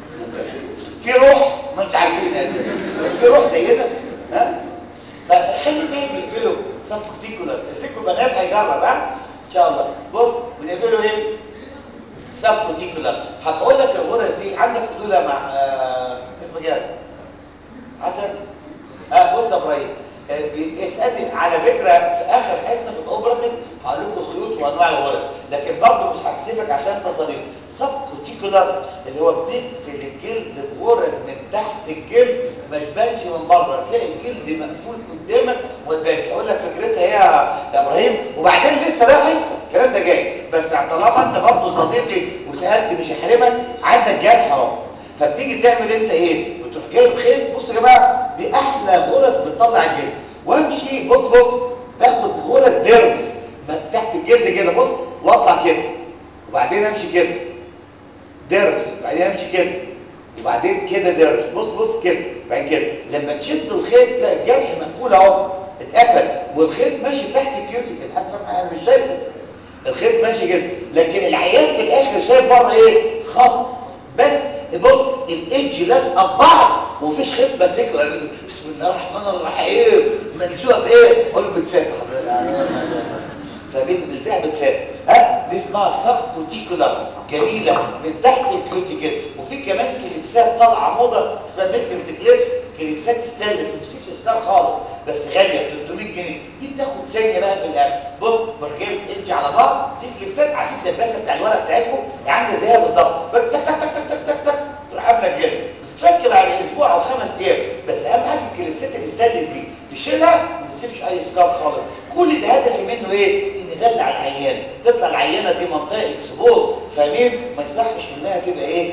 في روح ما انت عارفين يعني في روح زينا ها فخلي النايم يقفله سب كوتيكولار الفيكو بنات هيجرب ها ان شاء الله بص بنقفله ايه سب كوتيكولار هقول لك الغرز دي عندك فضولة مع آه اسمه جاد حسن اه بص يا ابراهيم آه اسالني على فكره في اخر حصه في الاوبراتيف هقول لكم الخيوط وانواع الغرز لكن برضه مش هكسفك عشان انت صديق سب كوتيكولار اللي هو بنقفل الجلد بغرز من تحت الجلد ما تبانش من بره تلاقي الجلد مقفول قدامك وما تبانش اقول لك فكرتها ايه يا ابراهيم وبعدين لسه لا حصه الكلام ده جاي بس طالما انت برضه صديقي وسالت مش هحرمك عندك جرح اهو فبتيجي تعمل انت ايه بتروح جايب خيط بص يا جماعه دي احلى غرز بتطلع الجلد وامشي بص بص باخد غرز ديرمس تحت الجلد كده بص واطلع كده وبعدين امشي كده ديرمس وبعدين امشي كده وبعدين كده ديرمس بص بص كده بعدين كده لما تشد الخيط تلاقي الجرح مقفول اهو اتقفل والخيط ماشي تحت الكيوتيكل حد فاهم انا مش شايفه الخيط ماشي كده لكن العيان في الاخر شايف بره ايه خط بس بص الايدج لازقه ببعض ومفيش خيط ماسكه بسم الله الرحمن الرحيم ملزوقه بايه قول بتفاف حضرتك فبنت بلزقها بتفاف ها دي اسمها سب كوتيكولار جميله من تحت الكيوتيكل وفي كمان كليبسات طالعه موضه اسمها ميكلز كليبس كليبسات ستانلس ما بتسيبش ستار خالص بس غاليه ب 300 جنيه دي تاخد ثانيه بقى في الاخر بص برجعت انت على بعض في كليبسات عارفين الدباسه بتاع الورق بتاعتكم عامله زيها بالظبط تك تك تك تك تك تك تك تروح قافله الجلد بتتفك بعد اسبوع او خمس ايام بس اهم حاجه الكليبسات الستانلس دي تشيلها ما تسيبش اي سكار خالص كل ده هدفي منه ايه ان ندلع العيان تطلع العيانه دي منطقه اكسبوز فاهمين ما يصحش انها تبقى ايه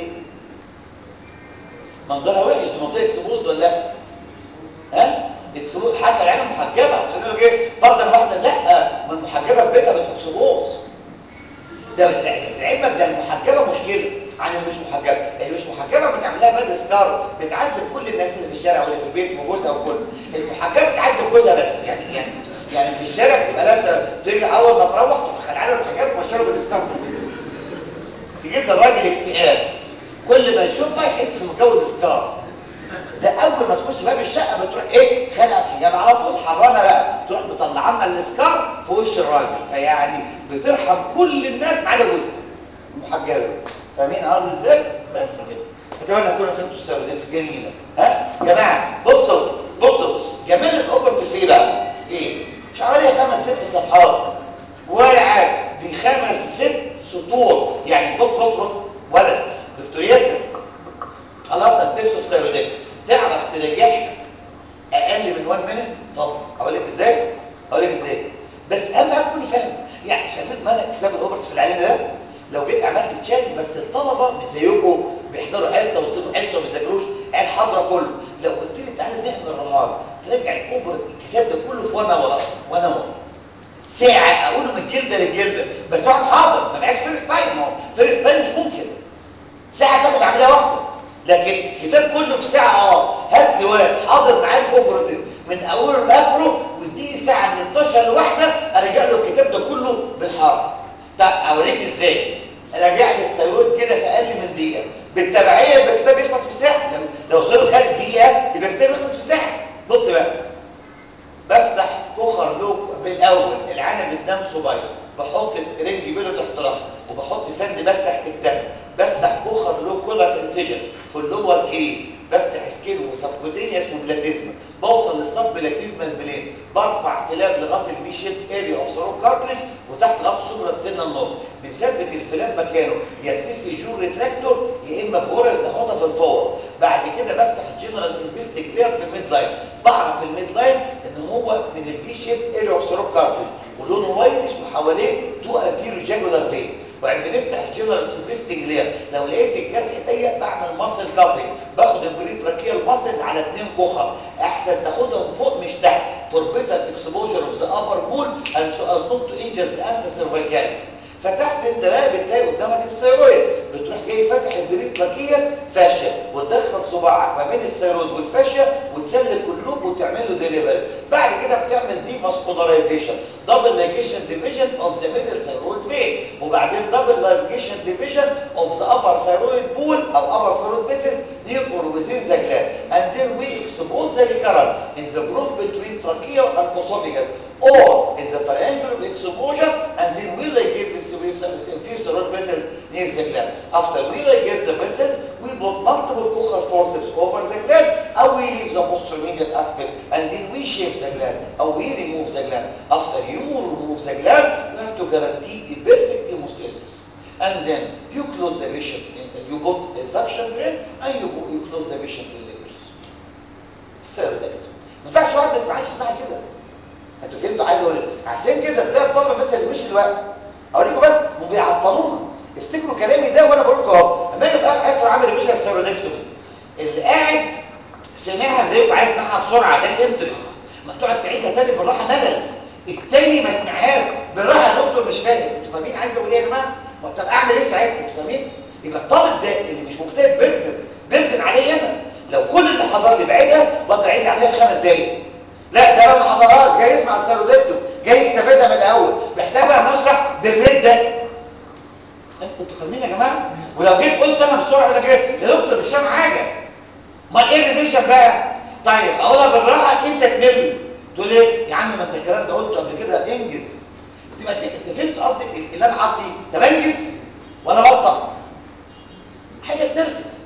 منظرها وحش دي منطقه اكسبوز ولا لا ها اكسبوز حتى العين المحجبه اصل يقول لك ايه فرضا واحده لا ما المحجبه في بيتها بتكسبوز ده لعلمك ده المحجبه مشكله عن اللي مش محجبه اللي مش محجبه بتعمل لها باد سكار بتعذب كل الناس اللي في الشارع واللي في البيت وجوزها وكل المحجبه بتعذب جوزها بس يعني يعني يعني في الشارع بتبقى لابسه تيجي اول ما تروح تروح خلعانه الحجاب ومشيله بالاسكار تجيب للراجل اكتئاب كل ما يشوفها يحس انه متجوز سكار ده اول ما تخش باب الشقه بتروح ايه خلع الحجاب على طول حرانه بقى تروح مطلعه لنا الاسكار في وش الراجل فيعني بترحم كل الناس ما عدا جوزها المحجبه فاهمين قصدي ازاي بس كده اتمنى تكونوا فهمتوا السودات جميله ها جماعه بصوا بصوا جمال الاوبرت في ايه بقى في ايه مش حوالي خمس ست صفحات ولا حاجه دي خمس ست سطور يعني بص بص بص ولد دكتور ياسر خلصنا ستيبس اوف سيروديك تعرف تريحها اقل من 1 مينت طب اقول لك ازاي شايفين مالك كتاب الاوبرت في العلم ده لو جيت عملت تشات بس الطلبه مش زيكم بيحضروا حصه ويسيبوا حصه وما بيذاكروش قاعد حاضره كله لو قلت لي تعالى نعمل رهان ترجع الاوبرت الكتاب ده كله في وانا ورا وانا ورا ساعه اقوله من الجلده للجلده بس واحد حاضر ما بقاش فيرست تايم ما هو فيرست تايم مش ممكن ساعه تاخد عمليه واحده لكن الكتاب كله في ساعه اه هات لي واحد حاضر معاه الاوبرتيف من اوله لاخره واديني ساعه من 12 لواحده ارجع له الكتاب ده كله بالحرف طب اوريك ازاي راجع لي السيروت كده في اقل من دقيقه بالتبعيه يبقى الكتاب يخلص في ساعه لما لو سيروت خد دقيقه يبقى الكتاب يخلص في ساعه بص بقى بفتح كوخر لوك بالاول العنب بتنام صبايا بحط رنج بيلو تحت راسها وبحط سند باك تحت كتافها بفتح كوخر لو كولر انسيجن في اللور كريس بفتح سكين وسبكوتينيا اسمه بلاتيزما بوصل للسب بلاتيزما البلين برفع فلاب لغايه الفي شيب اريا اوف سرور كارتلج وتحت لغايه سوبرا السنه النص بنثبت الفلاب مكانه يا بسيسي جور ريتراكتور يا اما بغرز ناخدها في الفور بعد كده بفتح الجنرال انفستيجلير في الميد لاين بعرف الميد لاين ان هو من الفي شيب اريا اوف سرور كارتلج ولونه وايتش وحواليه تو انتيرو جاجولار فين وبعدين بنفتح الجنرال انفستنج لير لو لقيت الجرح ضيق بعمل ماسل كاتنج باخد البريتراكيال ماسلز على اثنين كخر احسن تاخدهم فوق مش تحت فور بيتر اكسبوجر اوف ذا ابر بول اند سو از نوت تو انجر ذا انسا سيرفيكاليس فتحت انت بقى بتلاقي قدامك الثيرويد بتروح جاي فاتح البريتراكيال فاشيا وتدخل صباعك ما بين الثيرويد والفاشيا وتسلك اللوب وتعمل له ديليفري بعد كده بتعمل دي فاسكولاريزيشن دبل لايجيشن ديفيجن اوف ذا ميدل ثيرويد فين وبعدين دبل لايجيشن ديفيجن اوف ذا ابر ثيرويد بول او ابر ثيرويد فيسلز near or within the gland and then we expose the recurrent in the groove between trachea and esophagus or in the triangle of exposure and then we ligate the inferior thyroid vessels near the gland. After we ligate the vessels, we put multiple cochlear forceps over the gland and we leave the posteromedial aspect and then we shave the gland or we remove the gland. After you remove the gland, you have to guarantee a perfect hemostasis. And then you close the patient, you put a suction drain and you, you close the patient in labors. السيرودكتوم. ما ينفعش واحد ما يسمعش يسمعها كده. انتوا فهمتوا عايز اقول ايه عشان كده ده الطلبه مثلا اللي مش الوقت اوريكم بس هم بيعطلونا افتكروا كلامي ده وانا بقول لكم اهو اما اجي في اخر حصه عامل ريفيجن السيرودكتومي اللي قاعد سمعها زيكم عايز يسمعها بسرعه ده الانترست ما تقعد تعيدها تاني بالراحه ملل التاني ما سمعهاش بالراحه يا دكتور مش فاهم انتوا فاهمين عايز اقول ايه يا جماعه طب اعمل ايه ساعتها انتوا فاهمين يبقى الطالب ده اللي مش مجتهد بردن بردن عليه انا لو كل اللي حضر لي بعيدها بقدر اعيد عليها في خمس دقايق لا ده ما حضرهاش جاي يسمع السيرودكتوم جاي يستفيدها من الاول محتاجها نشرح بالريت ده انتوا فاهمين يا جماعه ولو جيت قلت انا بسرعه ولا جيت يا دكتور مش فاهم حاجه امال ايه الريفيجن بقى طيب اقولها بالراحه انت تمل تقول ايه يا عم ما انت الكلام ده قلته قبل كده انجز تبقى انت فهمت قصدي اللي انا عاطي طب انجز ولا بطأ حاجه تنرفز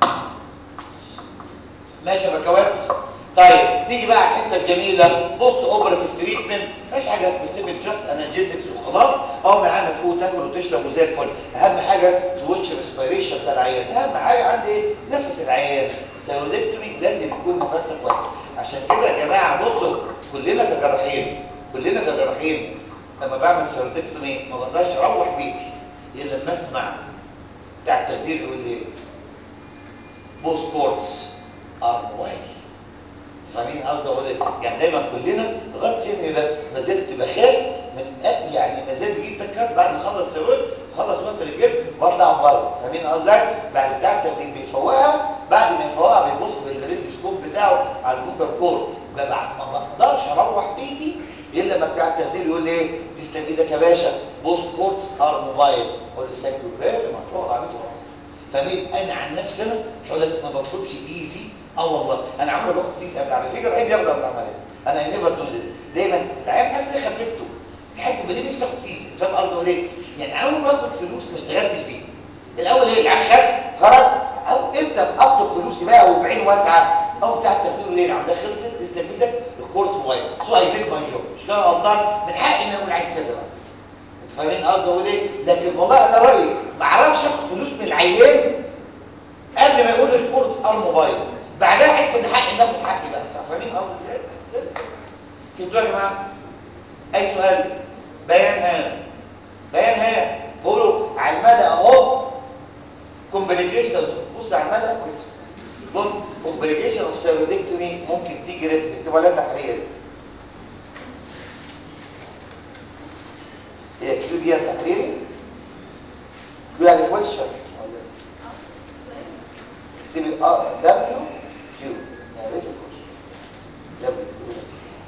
ماشي يا بكوات طيب نيجي بقى على الحته الجميله بوست اوبراتيف تريتمنت ما فيش حاجه سبيسيفيك جاست انالجيزكس وخلاص اول ما عندك تفوق تاكل وتشرب وزي الفل اهم حاجه توتش ريسبيريشن بتاع العيان اهم حاجه عندي ايه نفس العيان سيرودكتومي لازم يكون نفسك كويس عشان كده يا جماعه بصوا كلنا كجراحين كلنا كجراحين لما بعمل سيرودكتومي ما بقدرش اروح بيتي الا لما اسمع بتاع التخدير يقول لي بوس كورتس ار موبايل فاهمين قصدي اقول ايه يعني دايما كلنا لغايه سني ده ما زلت بخاف من أ... يعني ما زال بيجي تكات بعد ما اخلص سيرويد اخلص وقفه الجلد واطلع بره فاهمين قصدي بعد بتاع التخدير بيفوقها بعد ما يفوقها بيبص بالريديوسكوب بتاعه على الفوكر كور ما بقدرش اروح بيتي الا لما بتاع التخدير يقول لي ايه تسلم ايدك يا باشا بوس كورتس ار موبايل اقول له ثانك يو فيري ماتش واقعد على بيتي فاهمين انا عن نفسي انا مش هقول لك ما بطلبش فيزي اه والله انا عمري باخد فيزي قبل العمليه في جراحين بياخدوا قبل العمليه انا اي نيفر دو ذس دايما العيان حاسس اني خففته لحد ما ليه نفسي اخد فيزي فاهم قصدي اقول ايه يعني اول ما باخد فلوس ما اشتغلتش بيها الاول ايه العيان خف خرج او امتى اطلب فلوسي بقى وبعين واسعه او بتاع التخدير ليه العمليه خلصت تسلم ايدك الكورس موبايل سو اي ديد ماي جوب مش كده غلطان من حقي ان اقول عايز كذا بقى انتوا فاهمين قصدي اقول ايه لكن والله انا رايي ما اعرفش اخد فلوس من العيان قبل ما يقول الكورس ار موبايل بعدها احس ان حقي ناخد حقي بقى صح فاهمين قصدي ازاي فهمتوا يا جماعه اي سؤال بيان هام تحريري يعني كويشن ولا اكتبي اه دبليو كيو يعني ريت الكويشن دبليو كيو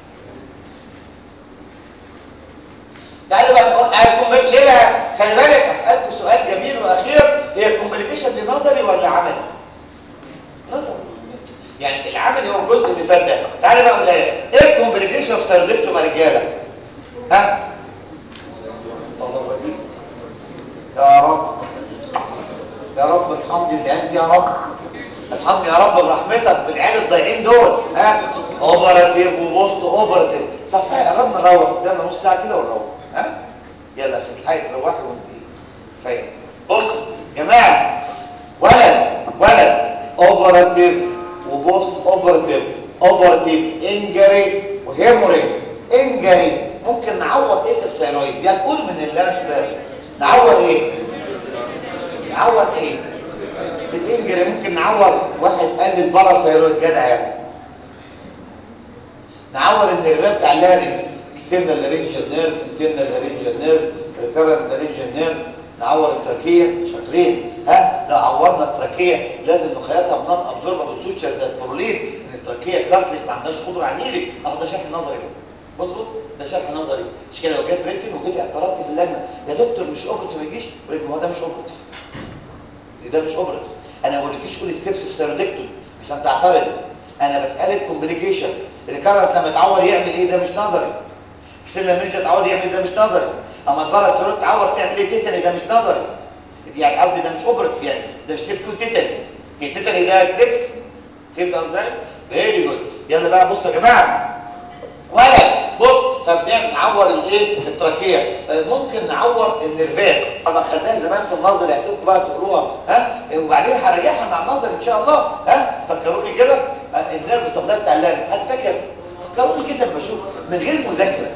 تعالوا بقى نقول هيكون ليه بقى خلي بالك اسالكم سؤال جميل واخير هي الكومبليكيشن دي نظري ولا عملي نظري يعني العملي هو الجزء اللي فات ده تعالى بقى قول ايه ايه الكومبليكيشن في سيرودكتوم يا رجاله ها الله وديك يا رب يا رب ارحمني بالعيال دي يا رب ارحمني يا رب برحمتك بالعيال الضايعين دول ها اوبراتيف وبوست اوبراتيف صح صح قربنا نروح قدامنا نص ساعه كده ونروح ها يلا عشان تلحقي تروحي وانت فاهم بص يا جماعه ولد ولد اوبراتيف وبوست اوبراتيف اوبراتيف انجري وهيموريج انجري ممكن نعوض ايه في الثيرويد دي هتقول من اللي انا كده نعوض ايه نعوض ايه في الانجري ممكن نعوض واحد قال لي الباراسيرويد جدع يعني نعوض النيرف بتاع اللارنكس اكسترنال لارنجال نيرف انترنال لارنجال نيرف ريكارنت لارنجال نيرف نعور التراكيه شاطرين ها لو عورنا التراكيه لازم نخيطها بنان ابزوربابل سوتشر زي البرولين ان التراكيه كارتلج ما عندهاش قدره على الهيلينج اهو ده شرح نظري بقى بص بص ده شرح نظري مش كده لو جت ريتن وجيت اعترضت في اللجنه يا دكتور مش اوبرتيف ما يجيش يقول لك هو ده مش اوبرتيف ده مش اوبرتيف انا ما بقولكيش قولي ستيبس في سيرودكتوم بس انت اعترض انا بسالك كومبليكيشن الكارت لما يتعور يعمل ايه ده مش نظري اكسل لما يجي يتعور يعمل ده مش نظري اما البارا السيروت تعور تعمل ايه تيتاني ده مش نظري يعني قصدي ده مش اوبرتيف يعني ده مش ستيب 2 تيتاني هي تيتاني ده ستيبس فهمت ازاي فيري جود يلا بقى بصوا يا جماعه ولا بص فبنعمل نعور الايه التراكيه ممكن نعور النرفات طبعا خدناها زمان في النظر هسيبكم بقى تقروها ها وبعدين هراجعها مع النظر ان شاء الله ها فكروني كده النيرف سبلاي بتاع اللارنكس حد فاكر فكروني كده لما اشوف من غير مذاكره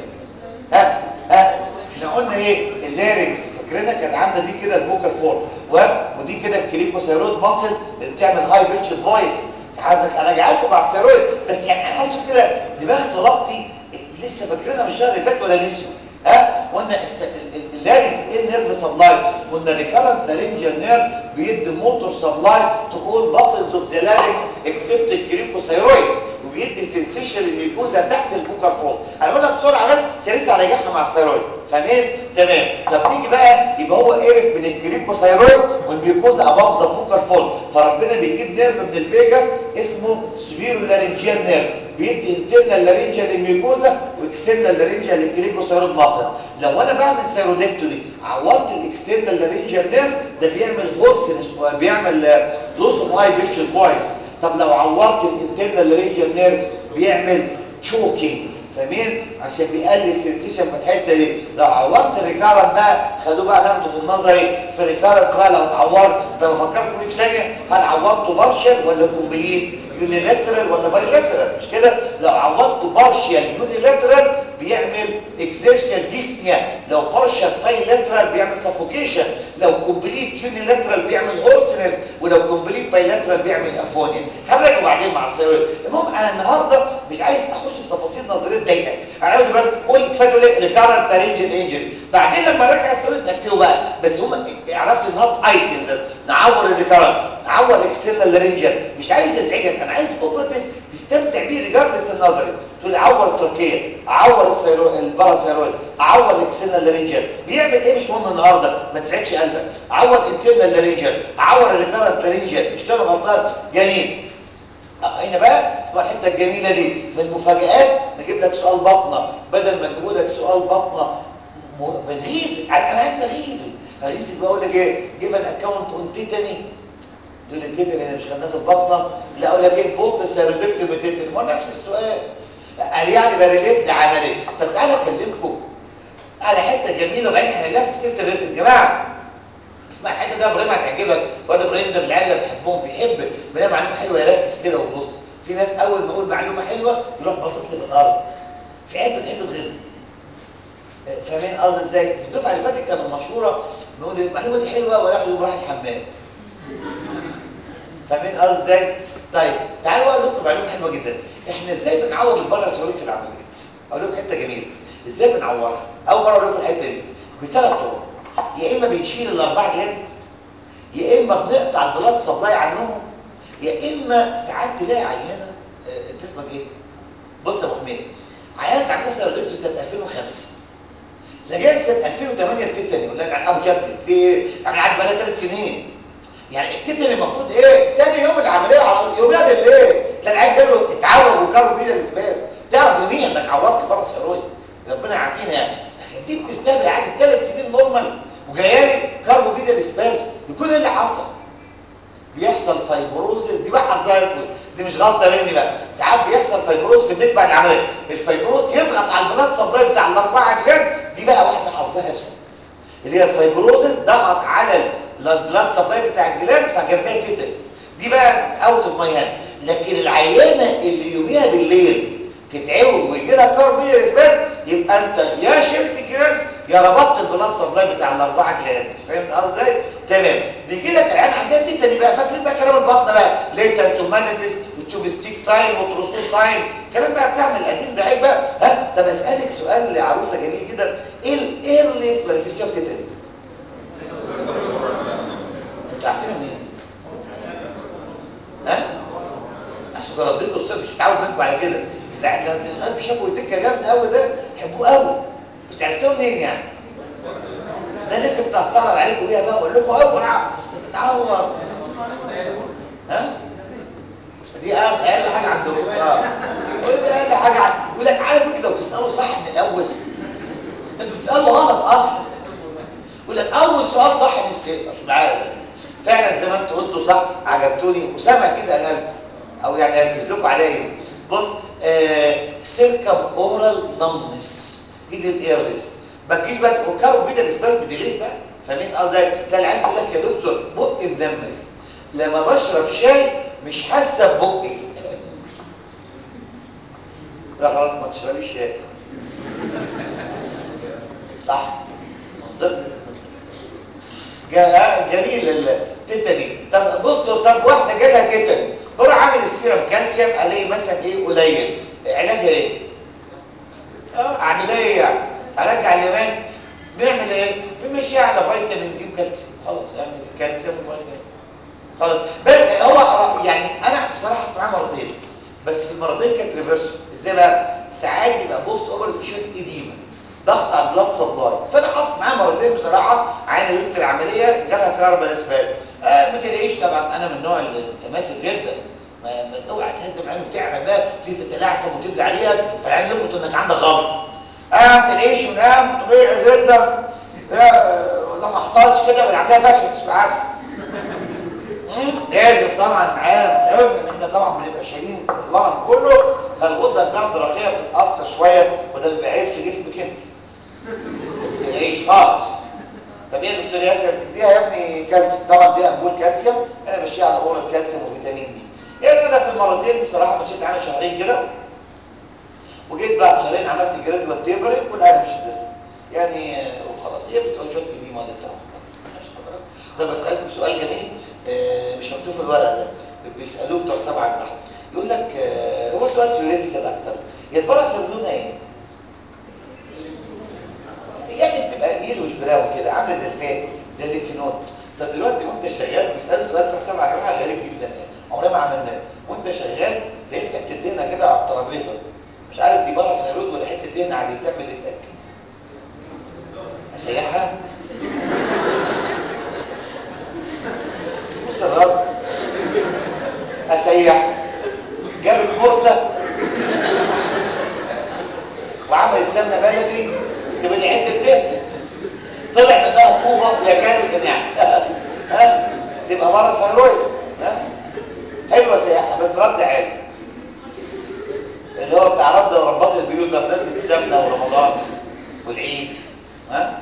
ها ها احنا قلنا ايه اللارنكس فاكرينها كانت عامله دي كده الفوكال فورم ودي كده الكريكوسيرويد ماسل اللي بتعمل هاي بيتش فويس عايزك اراجعكم مع الثيرويد بس يعني انا عايز كده دماغ طلبتي لسه فاكرينها من الشهر اللي فات ولا نسيوا ها قلنا اللارنكس ايه نيرف سبلاي قلنا ريكارنت لارنجال نيرف بيدي موتور سبلاي تقول باسلز اوف ذا لارنكس اكسبت الكريكوثيرويد وبيدي سنسيشن الميكوزا تحت الفوكال فورم هنقولها بسرعه بس عشان لسه هراجعها مع الثيرويد فاهمين تمام طب نيجي بقى يبقى هو عرف من الكريكوثيرويد والميكوزا اباف ذا فوكال فورم فربنا بيجيب نيرف من الفيجاس اسمه سبيرو لارنجيال نيرف بيدي انترنال لارنجيال للميكوزا واكسترنال لارنجيال للكريكوثيرويد ماسل لو انا بعمل سيرودكتومي عورت الاكسترنال لارنجيال نيرف ده بيعمل هورسنس وبيعمل لوس اوف هاي بيتش فويس طب لو عورت الانترنال لارنجيال نيرف بيعمل تشوكينج فاهمين عشان بيقلل السنسيشن في الحته دي لو عورت الريكارنت ده خدوه بقى ناخده في النظري في الريكارنت بقى لو اتعورت لو فكرتوا فيه في ثانيه هل عورته بارشل ولا كومبليت يونيلاترال ولا بايلاترال مش كده لو عوضته بارشال يونيلاترال بيعمل اكزيرشال ديسنيا لو بارشال بايلاترال بيعمل سفوكيشن لو كومبليت يونيلاترال بيعمل هورسنس ولو كومبليت بايلاترال بيعمل افونيا هبعده بعدين مع السيرويد المهم انا النهارده مش عايز اخش في تفاصيل نظريه ضيقه انا عاوز بس قول كفايه ليه ريكارنت لارنجل انجري بعدين لما ارجع السيرويد بكتبه بقى بس هم اعرف لي النهارده ايتمز نعور الريكارنت نعور اكسترنال لارنجل مش عايز ازعجك انا عايز اوبرتيف تستمتع بيه ريجاردلس النظري تقول اعور التركيه اعور السيرو الباراسيرويد اعور الاكسترنال لارنجل بيعمل ايه مش مهم النهارده ما تزعجش قلبك اعور انترنال لارنجل اعور الريكارنت لارنجل مش كده غلطان جميل هنا بقى اسمها الحته الجميله دي من المفاجآت نجيب لك سؤال بطنه بدل ما نجيبوا لك سؤال بطنه بنغيظك انا عايز اغيظك اغيظك بقول لك ايه جيب ان اكونت اون تيتاني تقول لي تيتاني انا مش خدناها في البطنه لا اقول لك ايه بولت سيرودكتوم تيتاني ما نفس السؤال قال يعني بريليت لعمليه طب تعالى اكلمكم على حته جميله وبعدين هنلاقيها في سيره الريتم يا جماعه اسمع الحته ده ابراهيم هتعجبك واد ابراهيم ده من العيال اللي بحبهم بيحب ما معلومه حلوه يركز كده ويبص في ناس اول ما اقول معلومه حلوه يروح باصص لي في الارض في عيال بتحب تغيظني فاهمين قصدي ازاي في الدفعه اللي فاتت كانت مشهوره بيقول المعلومه دي حلوه وراح يقوم راح الحمام فاهمين قصدي ازاي طيب تعالوا اقول لكم معلومه حلوه جدا احنا ازاي بنعوض الباراسوليت في العمليات اقول لكم حته جميله ازاي بنعورها اول مره اقول لكم الحته دي بثلاث طرق يا اما بنشيل الاربع جلد يا اما بنقطع البلاد سبلاي عنهم يا اما ساعات تلاقي عيانه آه، انت اسمك ايه بص يا ابو حميد عيانه عندها سيروليتو سنه 2005 لجاء سنه 2008 التيتاني يقول لك ابو شكلي في ايه يعني قاعد بقى ثلاث سنين يعني التيتاني المفروض ايه تاني يوم العمليه على يوميها بالليل تلاقي العيان جاله اتعور وكروا بيه الاسباس تعرف يوميا انك عورت بره سيرويد ربنا يعافينا يعني لكن دي بتستقبل عادي ثلاث سنين نورمال وجايه لي كاربو بيدا الاسباس يكون ايه اللي حصل بيحصل فايبروزس دي بقى حظها اسود دي مش غلطه مني بقى ساعات بيحصل فايبروز في النت بعد العمليه الفايبروز يضغط على البلاد سبلاي بتاع الاربعه جلاند دي بقى واحده حظها اسود اللي هي الفايبروزس ضغط على البلاد سبلاي بتاع الجلاند فجاب لها تيتن دي بقى اوت اوف ماي هاند لكن العيانه اللي يوميها بالليل تتعود ويجي لها كاربيا اثبات يبقى انت يا شلت الجلاندز يا ربطت البلاد سبلاي بتاع الاربعه جلاندز فهمت قصدي ازاي تمام بيجي لك العيان عندها تيتاني بقى فاكرين بقى كلام البطن بقى ليتن تومانيتس وتشوف ستيك ساين وتروسو ساين الكلام بقى بتاعنا القديم ده عيب بقى ها طب اسالك سؤال لعروسه جميل جدا ايه الايرليست مانيفيستيو اوف تيتاني انتوا عارفينها منين ها اصل رديته الصبح مش متعود منكم على كده لا ده ده في شافوا الدكه جامد قوي ده حبوه قوي بس عرفتوه منين يعني انا لسه كنت هستعرض عليكم بيها بقى واقول لكم اوعى تتعور ها دي اقل أقل حاجه عندكم اه قول لي اقل حاجه عندكم يقول لك عارف انت لو تساله صح من الاول انتوا بتسالوا غلط اصلا يقول لك اول سؤال صح من السير مش عارف فعلا زي ما انتوا قلتوا صح عجبتوني وسمع كده قلب او يعني اركز لكم عليا بص سيركم اورال نمنس ايد الايرلس ما تجيش بقى تفكروا بينا الاسباس بديليت بقى فاهمين قصدي تلاقي العيال يقول لك يا دكتور بقي بدمك لما بشرب شاي مش حاسه ببقي لا خلاص ما تشربيش شاي صح منطقي جميل التيتاني طب بصوا طب واحده جالها تيتاني بروح عامل السيرم كالسيوم عليه مثلا ايه قليل علاجها ايه اه اعمل ايه يعني ارجع اليمات بنعمل ايه بنمشيها على فيتامين دي وكالسيوم خلاص اعمل كالسيوم وفيتامين خلاص بس هو يعني انا بصراحه اسمعها مرتين بس في المرتين كانت ريفرسال ازاي بقى ساعات بيبقى بوست اوفر في شويه اديمه ضغط على البلاد سبلاي فانا حصل معاه مرتين بصراحه عين ليله العمليه جالها كهرباء اسباز آه ما تلاقيش طبعا انا من النوع المتماسك جدا ما ما اوعى تهدم عينه وتعرف بقى وتيجي تتلعثم وتبقى عليها فالعين يربط انك عندك غلط اه ما تلاقيش ونام طبيعي جدا آه لما حصلش كده بنعملها بس مش عارف لازم طبعا معانا ان احنا طبعا بنبقى شايلين الورم كله فالغده الجرد الرقيه بتتاثر شويه وده بيبقى عيب في جسمك انت ما تلاقيش خالص طب ايه يا دكتور ياسر اديها يا ابني كالسيوم طبعا دي امبول كالسيوم انا ماشيه على اورال كالسيوم وفيتامين دي يعني انا في المرتين بصراحه مشيت على شهرين كده وجيت بعد شهرين عملت جرادوال تيبرنج والعالم مش الدرس يعني وخلاص هي بتبقى شويه قديمه ولا بتاع طب اسالكم سؤال جميل آه مش مكتوب في الورقه ده بيسالوه بتوع سبعه جراحه يقول لك آه هو سؤال ثيوريتيكال اكتر هي البرصه لونها ايه؟ يعني بتبقى يلوش براون كده عامله زي الفات زي الليمفينود طب دلوقتي وانت شغال بيسالوا سؤال بتوع سبعه جراحه غريب جدا يعني عمرنا ما عملناه وانت شغال لقيت حته دهنه كده على الترابيزه مش عارف دي بره سيرود ولا حته دهنه عادي تعمل اللي تاكد اسيحها بص الرد اسيح جاب المرتة وعمل سمنه بلدي تبقى دي حته دهن طلع منها طوبه يا كالسيوم يعني ها تبقى بره ثيرويد ها حلوه سياحه بس رد عالي اللي هو بتاع رد ورباط البيوت بقى بمناسبه السمنه ورمضان والعيد ها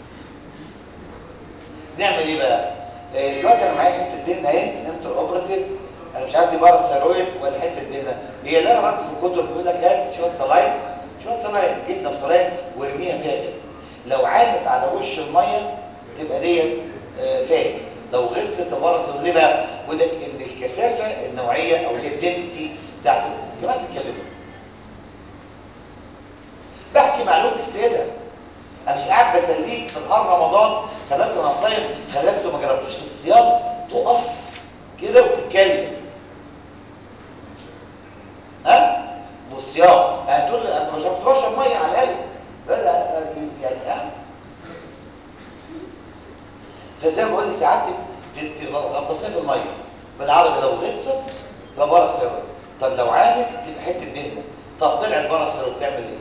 نعمل ايه بقى دلوقتي انا معايا حته دهنه اهي انتر اوبراتيف انا مش عارف دي بره ثيرويد ولا حته دهنه هي لها رد في الكتب بيقول لك هات شويه صلاين شويه صلاين جبنه بصلاين وارميها فيها كده لو عامت على وش الميه تبقى ديت فات لو غلطت بره ثيرويد ليه بقى بيقول لك ان الكثافه النوعيه او الدنسيتي بتاعت الجماعه بيتكلموا بحكي معلومه الساده انا مش قاعد بسليك في نهار رمضان خباك نصايب خلي بالك لو ما جربتوش في الصيام تقف كده وتتكلم ها والصيام هتقول انا مش بشرب ميه على الاقل بدأ يعني ها فزي ما بقول لك ساعات غطاسيه في الميه بالعربي لو غطست تبقى بره سيروت طب لو عامل تبقى حته دهنه طب طلعت بره سيروت تعمل ايه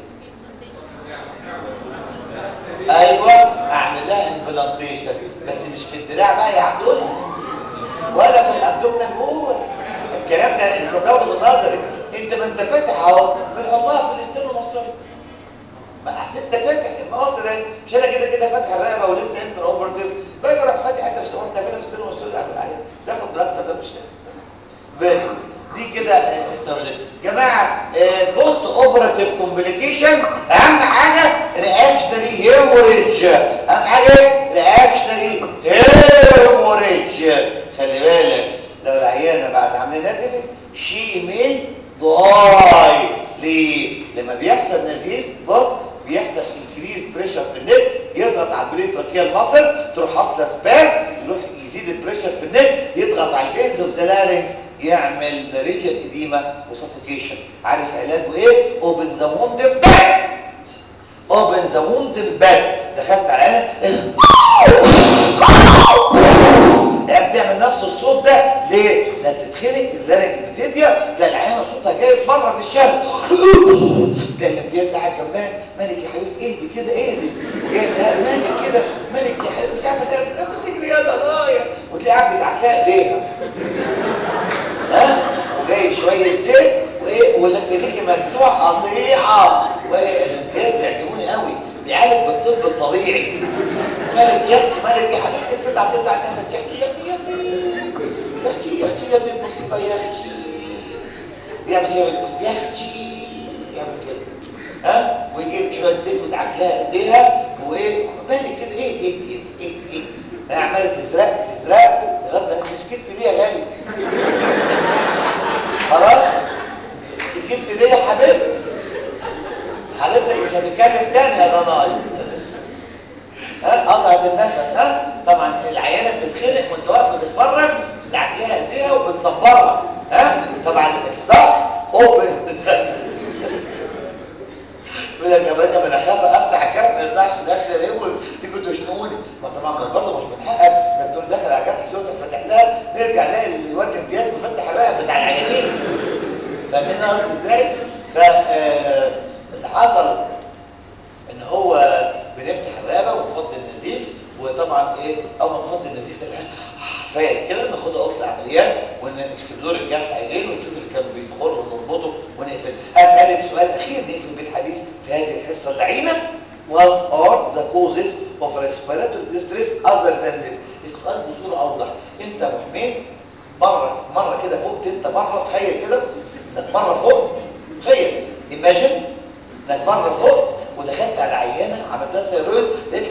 ايوه اعمل لها امبلانتيشن بس مش في الدراع بقى يا عدول ولا في الابدومينال وول الكلام ده انت بتاخده بالنظري انت ما انت فاتح اهو بنحطها في الاستيرنوماستويد ما احسن انت فاتح المناصر اهي مش انا كده كده فاتح الرقبه ولسه انت اوفرتيف باجي اروح فاتح انت في انت فين في الاستيرنوماستويد قافل عليها تاخد بلاستر ده مش فيري دي كده السيروليت جماعه بوست اوبراتيف كومبليكيشن اهم حاجه رياكشنري هيموريدج اهم حاجه رياكشنري هيموريدج خلي بالك لو العيانه بعد عمليه نزفت شي مين ضاي ليه لما بيحصل نزيف بص بيحصل انكريز بريشر في النك يضغط على البريتراكيال ماسلز تروح حاصله سباز يروح يزيد البريشر في النك يضغط على الفينز اوف ذا لارynx يعمل ريجل اديما وسفوكيشن عارف علاجه ايه اوبن ذا ووند باك اوبن ذا ووند باك دخلت على العينه يعني بتعمل نفس الصوت ده ليه؟ ده بتتخنق اللارنج بتديا تلاقي العيانه صوتها جاي بره في الشارع تلاقي الامتياز قاعد جنبها مالك يا حبيبتي اهدي كده اهدي جاي مالك كده مالك يا حبيبتي مش عارفه تعمل نفسك ليه يا ضنايا وتلاقي قاعد بيدعك لها ايديها ها وجايب شويه زيت وايه والامتياز مجزوع قطيعه والامتياز بيعجبوني قوي بيعالج بالطب الطبيعي مالك يا اختي مالك يا حبيبتي الست هتطلع تنفس يا اختي يا اختي يا اختي يا اختي يا اختي يا ابني المصيبه يا اختي يعمل شويه يا اختي يعمل كده ها ويجيب شويه زيت ويدعك لها ايديها وايه بالك كده ايه ايه ايه ايه ايه ايه عماله تزرق تزرق لغايه ما سكت ليه يا غالي خلاص سكت ليه يا حبيبتي حبيبتك مش هتتكلم تاني يا ضناي ها قطعت النفس ها طبعا العيانه بتتخنق وانت واقف بتتفرج تدعك لها ايديها وبتصبرها ها طبعا الصح اوبن بيقول لك يا باشا انا خايف افتح الجرح ما يطلعش في الاكل يقول تيجوا تشنقوني ما طبعا برضه مش من حقك انك تقول داخل على جرح سوق فاتح لها نرجع نلاقي الواد امتياز مفتح الرقبه بتاع العيانين فاهمين قصدي ازاي؟ ف اللي حصل ان هو بنفتح الرقبه ونفضي النزيف وطبعا ايه اول ما نفضي النزيف تلاقي فايق كده ناخدها اوضه العمليات ونكسبلور الجرح عينين ونشوف اللي كان بيدخل ونربطه ونقفل اسالك سؤال اخير نقفل بيه الحديث في هذه الحصه اللعينه What are the causes of respiratory distress other than this؟ السؤال بصوره اوضح انت يا ابو حميد مره مره كده فقت انت مره تخيل كده انك مره فقت تخيل ايماجن انك مره فقت ودخلت على عيانه عملتها سيرويد لقيت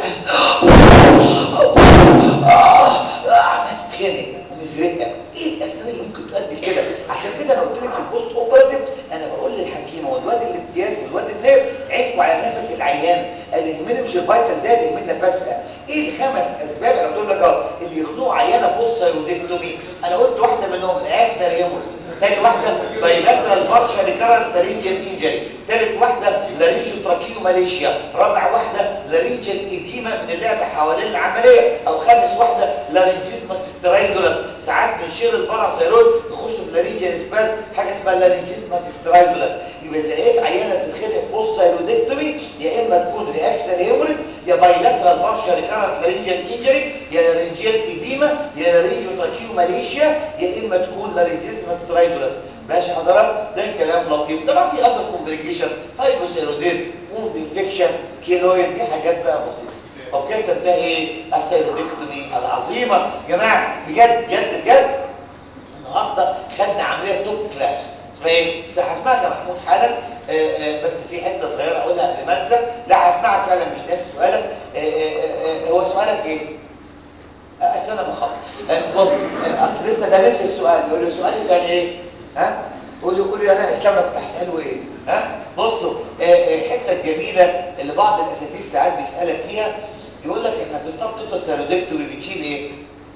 عملت تتخنق ومزرقه ايه الاسباب اللي ممكن تؤدي لكده عشان كده انا قلت لك في البوست اوبراتيف انا بقول للحكيمه والواد الامتياز والواد النير عينكم على نفس العيان اللي يهمني مش الفيتال ده يهمني نفسها ايه الخمس اسباب انا قلت لك اهو اللي يخنقوا عيانه بوست سيرودكتومي انا قلت واحده منهم رياكشنال هيموريج تاني واحدة بايلاترال بارشا ريكارنت لارينجيال انجري تالت واحدة لارينجيو تراكيو ماليشيا رابع واحدة لارينجيال ايديما من اللعب حوالين العملية او خامس واحدة لارينجيزماس سترايدولاس ساعات بنشيل الباراسيرويد يخشوا في لارينجيال سباز حاجة اسمها لارينجيزماس سترايدولاس يبقى اذا لقيت عيانة تتخنق بوست سايرودكتومي يا اما تكون رياكشنال هيموريج يا بايلاترال بارشا ريكارنت لارينجيال انجري يا لارينجيال ايديما يا لارينجيو تراكيو ماليشيا يا اما تكون لارينجيزماس سترايدولاس ماشي حضرتك ده كلام لطيف طبعا في اثر كومبليكيشن هايبوثايروديزم ووند انفكشن كيلويد دي حاجات بقى بسيطه اوكي تنتهي ايه السيرودكتومي العظيمه جماعه بجد بجد بجد النهارده خدنا عمليه توب كلاس اسمها ايه بس هسمعك يا محمود حالا آآ آآ بس في حته صغيره اقولها قبل ما انسى لا هسمعك فعلا مش ناسي سؤالك آآ هو سؤالك ايه استنى ما اخلص بص اصل لسه ده نفس السؤال يقول لي سؤالي كان ايه ها قولوا قولوا يا انا اسلام كنت هساله ايه ها بصوا الحته الجميله اللي بعض الاساتذه ساعات بيسالك فيها يقول لك احنا في السب توتال ثيرودكتومي بنشيل ايه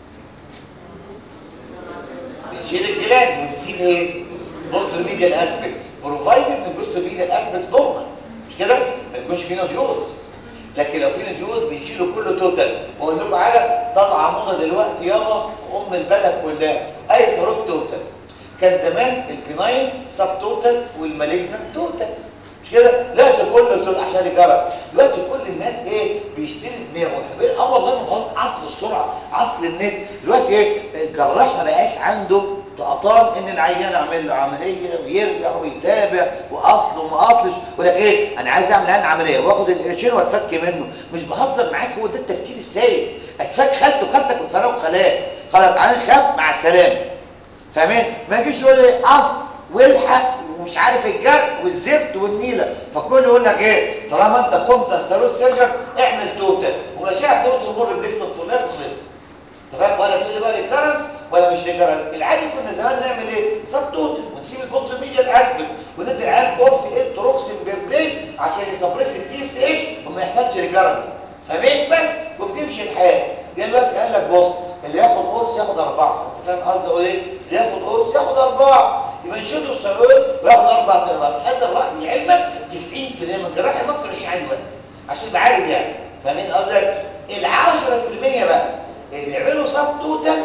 بنشيل الجلاند ونسيب ايه بوستوميديال اسبكت بروفايدد ان البوستوميديال اسبكت نورمال مش كده ما يكونش فيه نوديولز لكن لو في نوديولز بنشيله كله توتال واقول لكم حاجه طالعه موضه دلوقتي يابا في ام البلد كلها اي صاروخ توتال كان زمان البناين سب توتال والمالجنت توتال مش كده دلوقتي كله توتال عشان يجرب دلوقتي كل الناس ايه بيشتري دماغه اه والله ما غلط عصر السرعه عصر النت دلوقتي ايه الجراح ما بقاش عنده طقطان ان العيان اعمل له عمليه ويرجع ويتابع واصل وما اصلش يقول لك ايه انا عايز اعمل الان عمليه واخد القرشين واتفك منه مش بهزر معاك هو ده التفكير السيء اتفك خالته خالتك وتفرقوا خلاك خلاص تعالى نخاف مع السلامه فاهمين ما يجيش يقول لي اصل والحق ومش عارف الجرح والزفت والنيله فكل يقول لك ايه طالما انت كنت ثروت سيرجن اعمل توتال ومشيها ثروت امور ريبليسمنت فور لايف خلصت انت فاهم ولا تقول لي بقى ريكارنس ولا مش ريكارنس العادي كنا زمان نعمل ايه سب توتال ونسيب البوست ميديا الاسبل وندي العيال كورس ايه تروكسين بيردين عشان يسبريس الدي اس اتش وما يحصلش ريكارنس فاهمين بس وبتمشي الحياه دلوقتي قال لك بص اللي ياخد قرص ياخد اربعه انت فاهم قصدي اقول ايه اللي ياخد قرص ياخد اربعه يبقى يشدوا الثرويد وياخد اربع اقراص هذا الراي لعلمك 90% من الجراح المصري مش عادي دلوقتي عشان يبقى عارف يعني فاهمين قصدي ال 10% بقى اللي بيعملوا سب توتال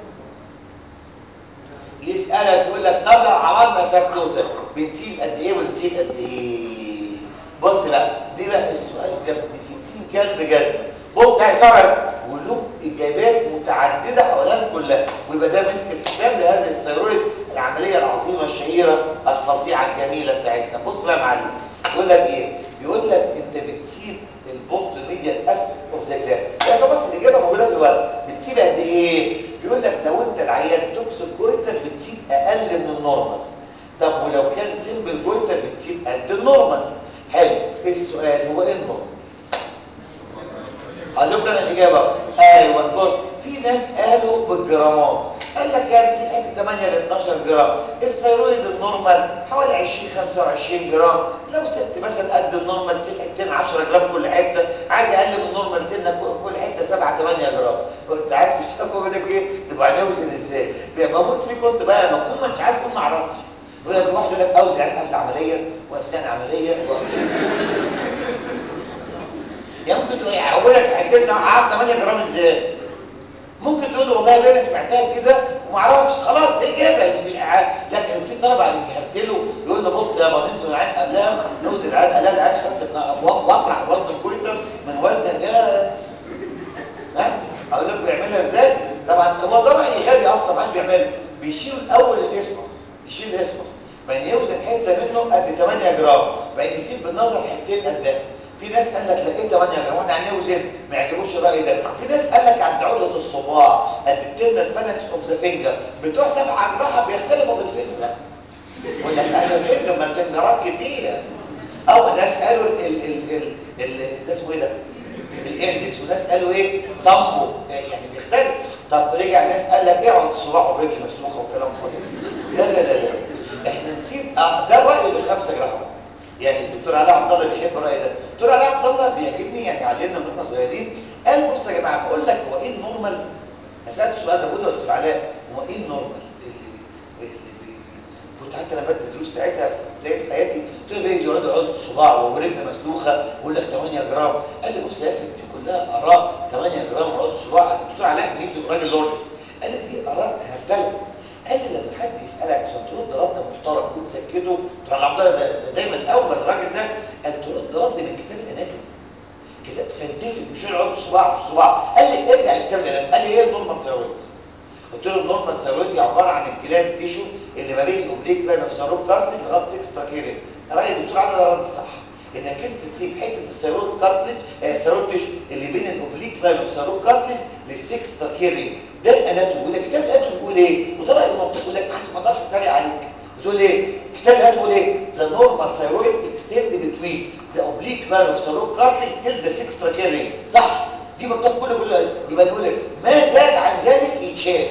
يسالك يقول لك طب لو عملنا سب توتال بنسيب قد ايه ونسيب قد ايه بص بقى دي بقى السؤال ده ب 60 كلب جزمه بص ده هيستوعب وله اجابات متعدده حوالين كلها ويبقى ده مسك الختام لهذه الثيرويد العمليه العظيمه الشهيره الفظيعه الجميله بتاعتنا بص بقى يا معلم يقول لك ايه بيقول لك انت بتسيب البوست ميديا الاسبكت اوف ذا جلاند يا بس الاجابه موجوده في الورق بتسيب قد ايه بيقول لك لو انت العيان توكسيك جويتر بتسيب اقل من النورمال طب ولو كان سيمبل جويتر بتسيب قد النورمال حلو ايه السؤال هو ايه النورمال قال لكم انا الاجابه ايوه بص في ناس قالوا بالجرامات قال لك يعني في حته 8 ل 12 جرام الثيرويد النورمال حوالي 20 25 جرام لو ست مثلا قد النورمال سن حتتين 10 جرام كل حته عايز اقل من النورمال سنه كل حته 7 8 جرام انت عارف الشباب بيقول لك ايه تبقى نوزن ازاي بموت فيك كنت بقى لما تكون مش عارف تكون ما اعرفش يقول لك واحد يقول لك اوزن يعني قبل العمليه واثناء العمليه يا ممكن تقول اقول لك ساعتين قعدت 8 جرام ازاي ممكن تقول له والله يا بيه سمعتها كده وما اعرفش خلاص دي اجابه لكن في طلبه انكرت له يقول له بص يا بنزل العين قبلها نوزن العين قال العين خلاص واطرح وزن الكويتر من وزن الايه ها اقول لكم بيعملها ازاي طبعا هو ده راي غبي اصلا ما حدش بيعمله بيشيلوا الاول الاسمس يشيل الاسمس بعدين يوزن حته منه قد 8 جرام بعدين يسيب بالنظر حتتين قدها في ناس قال لك لقيت 8 جرام واحنا هنوزن ما يعجبوش الراي ده في ناس قال لك عند عقده الصباع قد الترنال فالكس اوف ذا فينجر بتوع سبعه جراحه بيختلفوا في الفينجر ولا انا الفينجر ما الفنجرات كتير او ناس قالوا ال ال ال ال ده اسمه ايه ده الاندكس وناس قالوا ايه صمه يعني بيختلف طب رجع ناس قال لك ايه عقد صباعه برجل مسلوخه وكلام فاضي لا لا لا لا احنا نسيب اه ده الراي اللي في خمسه جرام يعني الدكتور علاء عبد الله بيحب الراي ده الدكتور علاء عبد الله بيعجبني يعني علمنا من واحنا صغيرين قال بص يا جماعه بقول لك هو ايه النورمال سالت السؤال ده بقول له دكتور علاء هو ايه النورمال اللي اللي كنت حتى انا بدي دروس ساعتها في بدايه حياتي قلت له بيجي يقعد يقعد صباع ورجل مسلوخه ويقول لك 8 جرام قال لي بص يا ياسر دي كلها اراء 8 جرام وعقد صباع الدكتور علاء انجليزي وراجل لوجيك قال لي دي اراء هرتله قال لي لما حد يسالك عشان ترد رد محترم وتسكته ترى عبد الله ده, ده دايما الاول الراجل ده قال ترد رد من كتاب الاناتومي كتاب ساينتفك مش يقعد صباع في صباع قال لي ارجع لكتاب الاناتومي قال لي ايه النورمال ثيرويد قلت له النورمال ثيرويد عباره عن الجلاند تيشو اللي ما بين الاوبليك لاين اوف ثيرويد كارتلج لغايه 6 تراكيريا راي الدكتور عادل ده رد صح انك انت تسيب حته الثيرويد كارتلج الثيرويد تيشو اللي بين الاوبليك لاين اوف ثيرويد كارتلج لل6 تراكيريا ده الاناتومي وده كتاب الاناتومي بيقول ايه وده راي المنطق يقول لك ما اقدرش اتريق عليك بتقول ايه كتاب الاناتومي بيقول ايه ذا نورمال ثيرويد اكستند بتوين ذا اوبليك لاين اوف ثيرويد كارتلج تيل ذا 6 تراكيريا صح دي مكتوب كله كله يبقى نقول لك ما زاد عن ذلك يتشال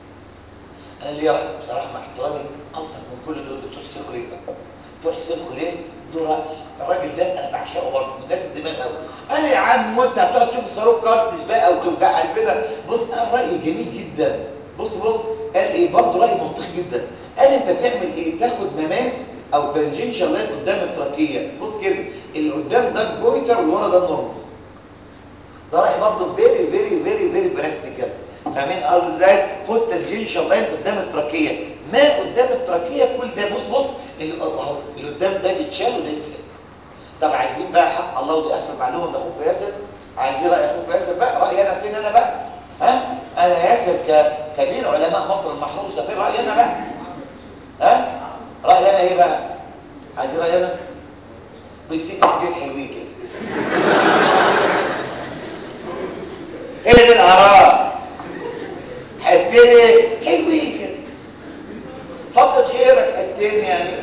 انا ليا راي بصراحه مع احترامي الطف من كل دول دكتور حسين خليل دكتور حسين خليل له راي الراجل ده انا بعشقه برضه من الناس الدماغ قوي قال لي يا عم وانت هتقعد تشوف الصاروخ كارتج بقى وتوجع قلبنا بص قال راي جميل جدا بص بص قال ايه برضه راي منطقي جدا قال انت تعمل ايه تاخد مماس او تنجنشال لاين قدام التراكيه بص كده اللي قدام ده الجويتر واللي ورا ده النورمال ده راي برضه فيري فيري فيري فيري براكتيكال فاهمين قصدي ازاي خد تنجنشال لاين قدام التراكيه ما قدام التراكيه كل ده بص بص اللي اهو اللي قدام ده يتشال وده يتسال طب عايزين بقى حق الله ودي اخر معلومه من اخوك ياسر عايزين راي اخوك ياسر بقى رايي انا فين انا بقى ها انا ياسر ككبير علماء مصر المحروم سفير رايي انا بقى ها رايي انا ايه بقى عايزين رايي انا بنسيب حاجتين حلوين كده ايه دي الاراء حتتين ايه حلوين كده فضل خيرك حتتين يعني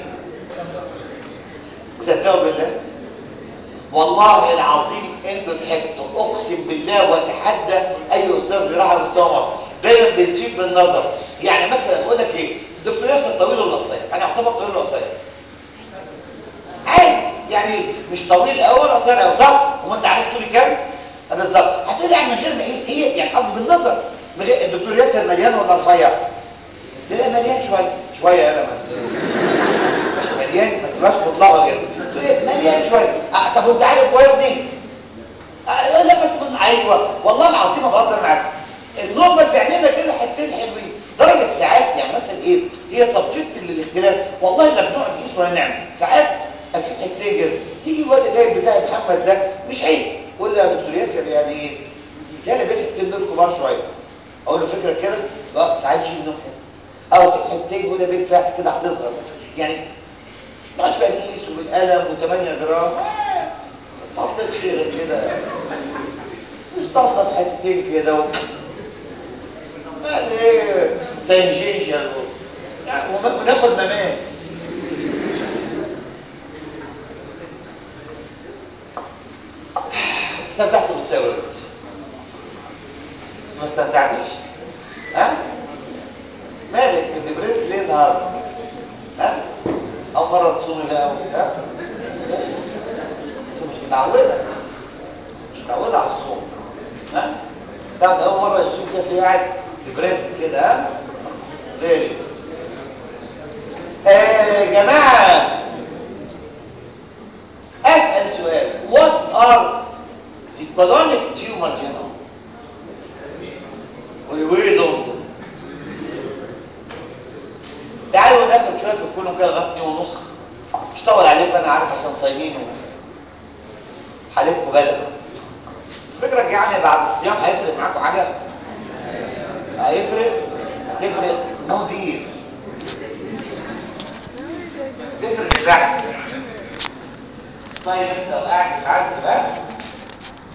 تصدقوا بالله والله العظيم انتوا ضحكتوا اقسم بالله واتحدى اي استاذ جراحه على مستوى مصر دايما بنسيب بالنظر يعني مثلا بقول لك ايه الدكتور ياسر طويل ولا قصير انا اعتبر طويل ولا قصير عادي يعني مش طويل قوي ولا قصير قوي صح هو انت عارف طولي كام بالظبط هتقول يعني من غير ما اقيس هي يعني قصدي بالنظر من غير الدكتور ياسر مليان ولا رفيع لا مليان شويه شويه يا لما مش مليان ما تسيبهاش مطلقه كده تقول ايه مليان شويه آه طب وانت عارف وزني آه لا بس من ايوه والله العظيم ما بهزر معاك النورمال بيعملنا كده حتتين حلوين درجه ساعات يعني مثلا ايه هي سبجكت للاختلاف والله لا بنقعد نقيس ولا نعمل ساعات اسيب حتتين كده يجي الواد النايب بتاعي محمد ده مش عيب قول له يا دكتور ياسر يعني ايه كان بين الحتتين دول كبار شويه اقول له فكره كده لا تعالى نشيل منهم حته او اسيب حتتين يقول لي بيت فاحس كده هتصغر يعني نقعد بقى نقيس وبالقلم و8 جرام فضل خيرك كده نستنضف حتتين كده و... مال ايه تنجيشن يعني وناخد مماس استمتعت بالساوي ما استمتعتيش ها مالك الدبريست ليه النهارده ها اول مره تصومي بقى ها بس مش متعوده مش متعوده على الصوم ها تعرف اول مره يصوم كده تلاقيه قاعد دبريست كده ها غيري يا جماعه اسال سؤال what are the colonic tumors you know we don't تعالوا ناخد شويه في الكون كده لغايه اتنين ونص مش طول عليكم انا عارف عشان صايمين حالتكم بلد فكرك يعني بعد الصيام هيفرق معاكم حاجه هيفرق هتفرق نو دير هتفرق ازاي صايم انت وقاعد بتعذب ها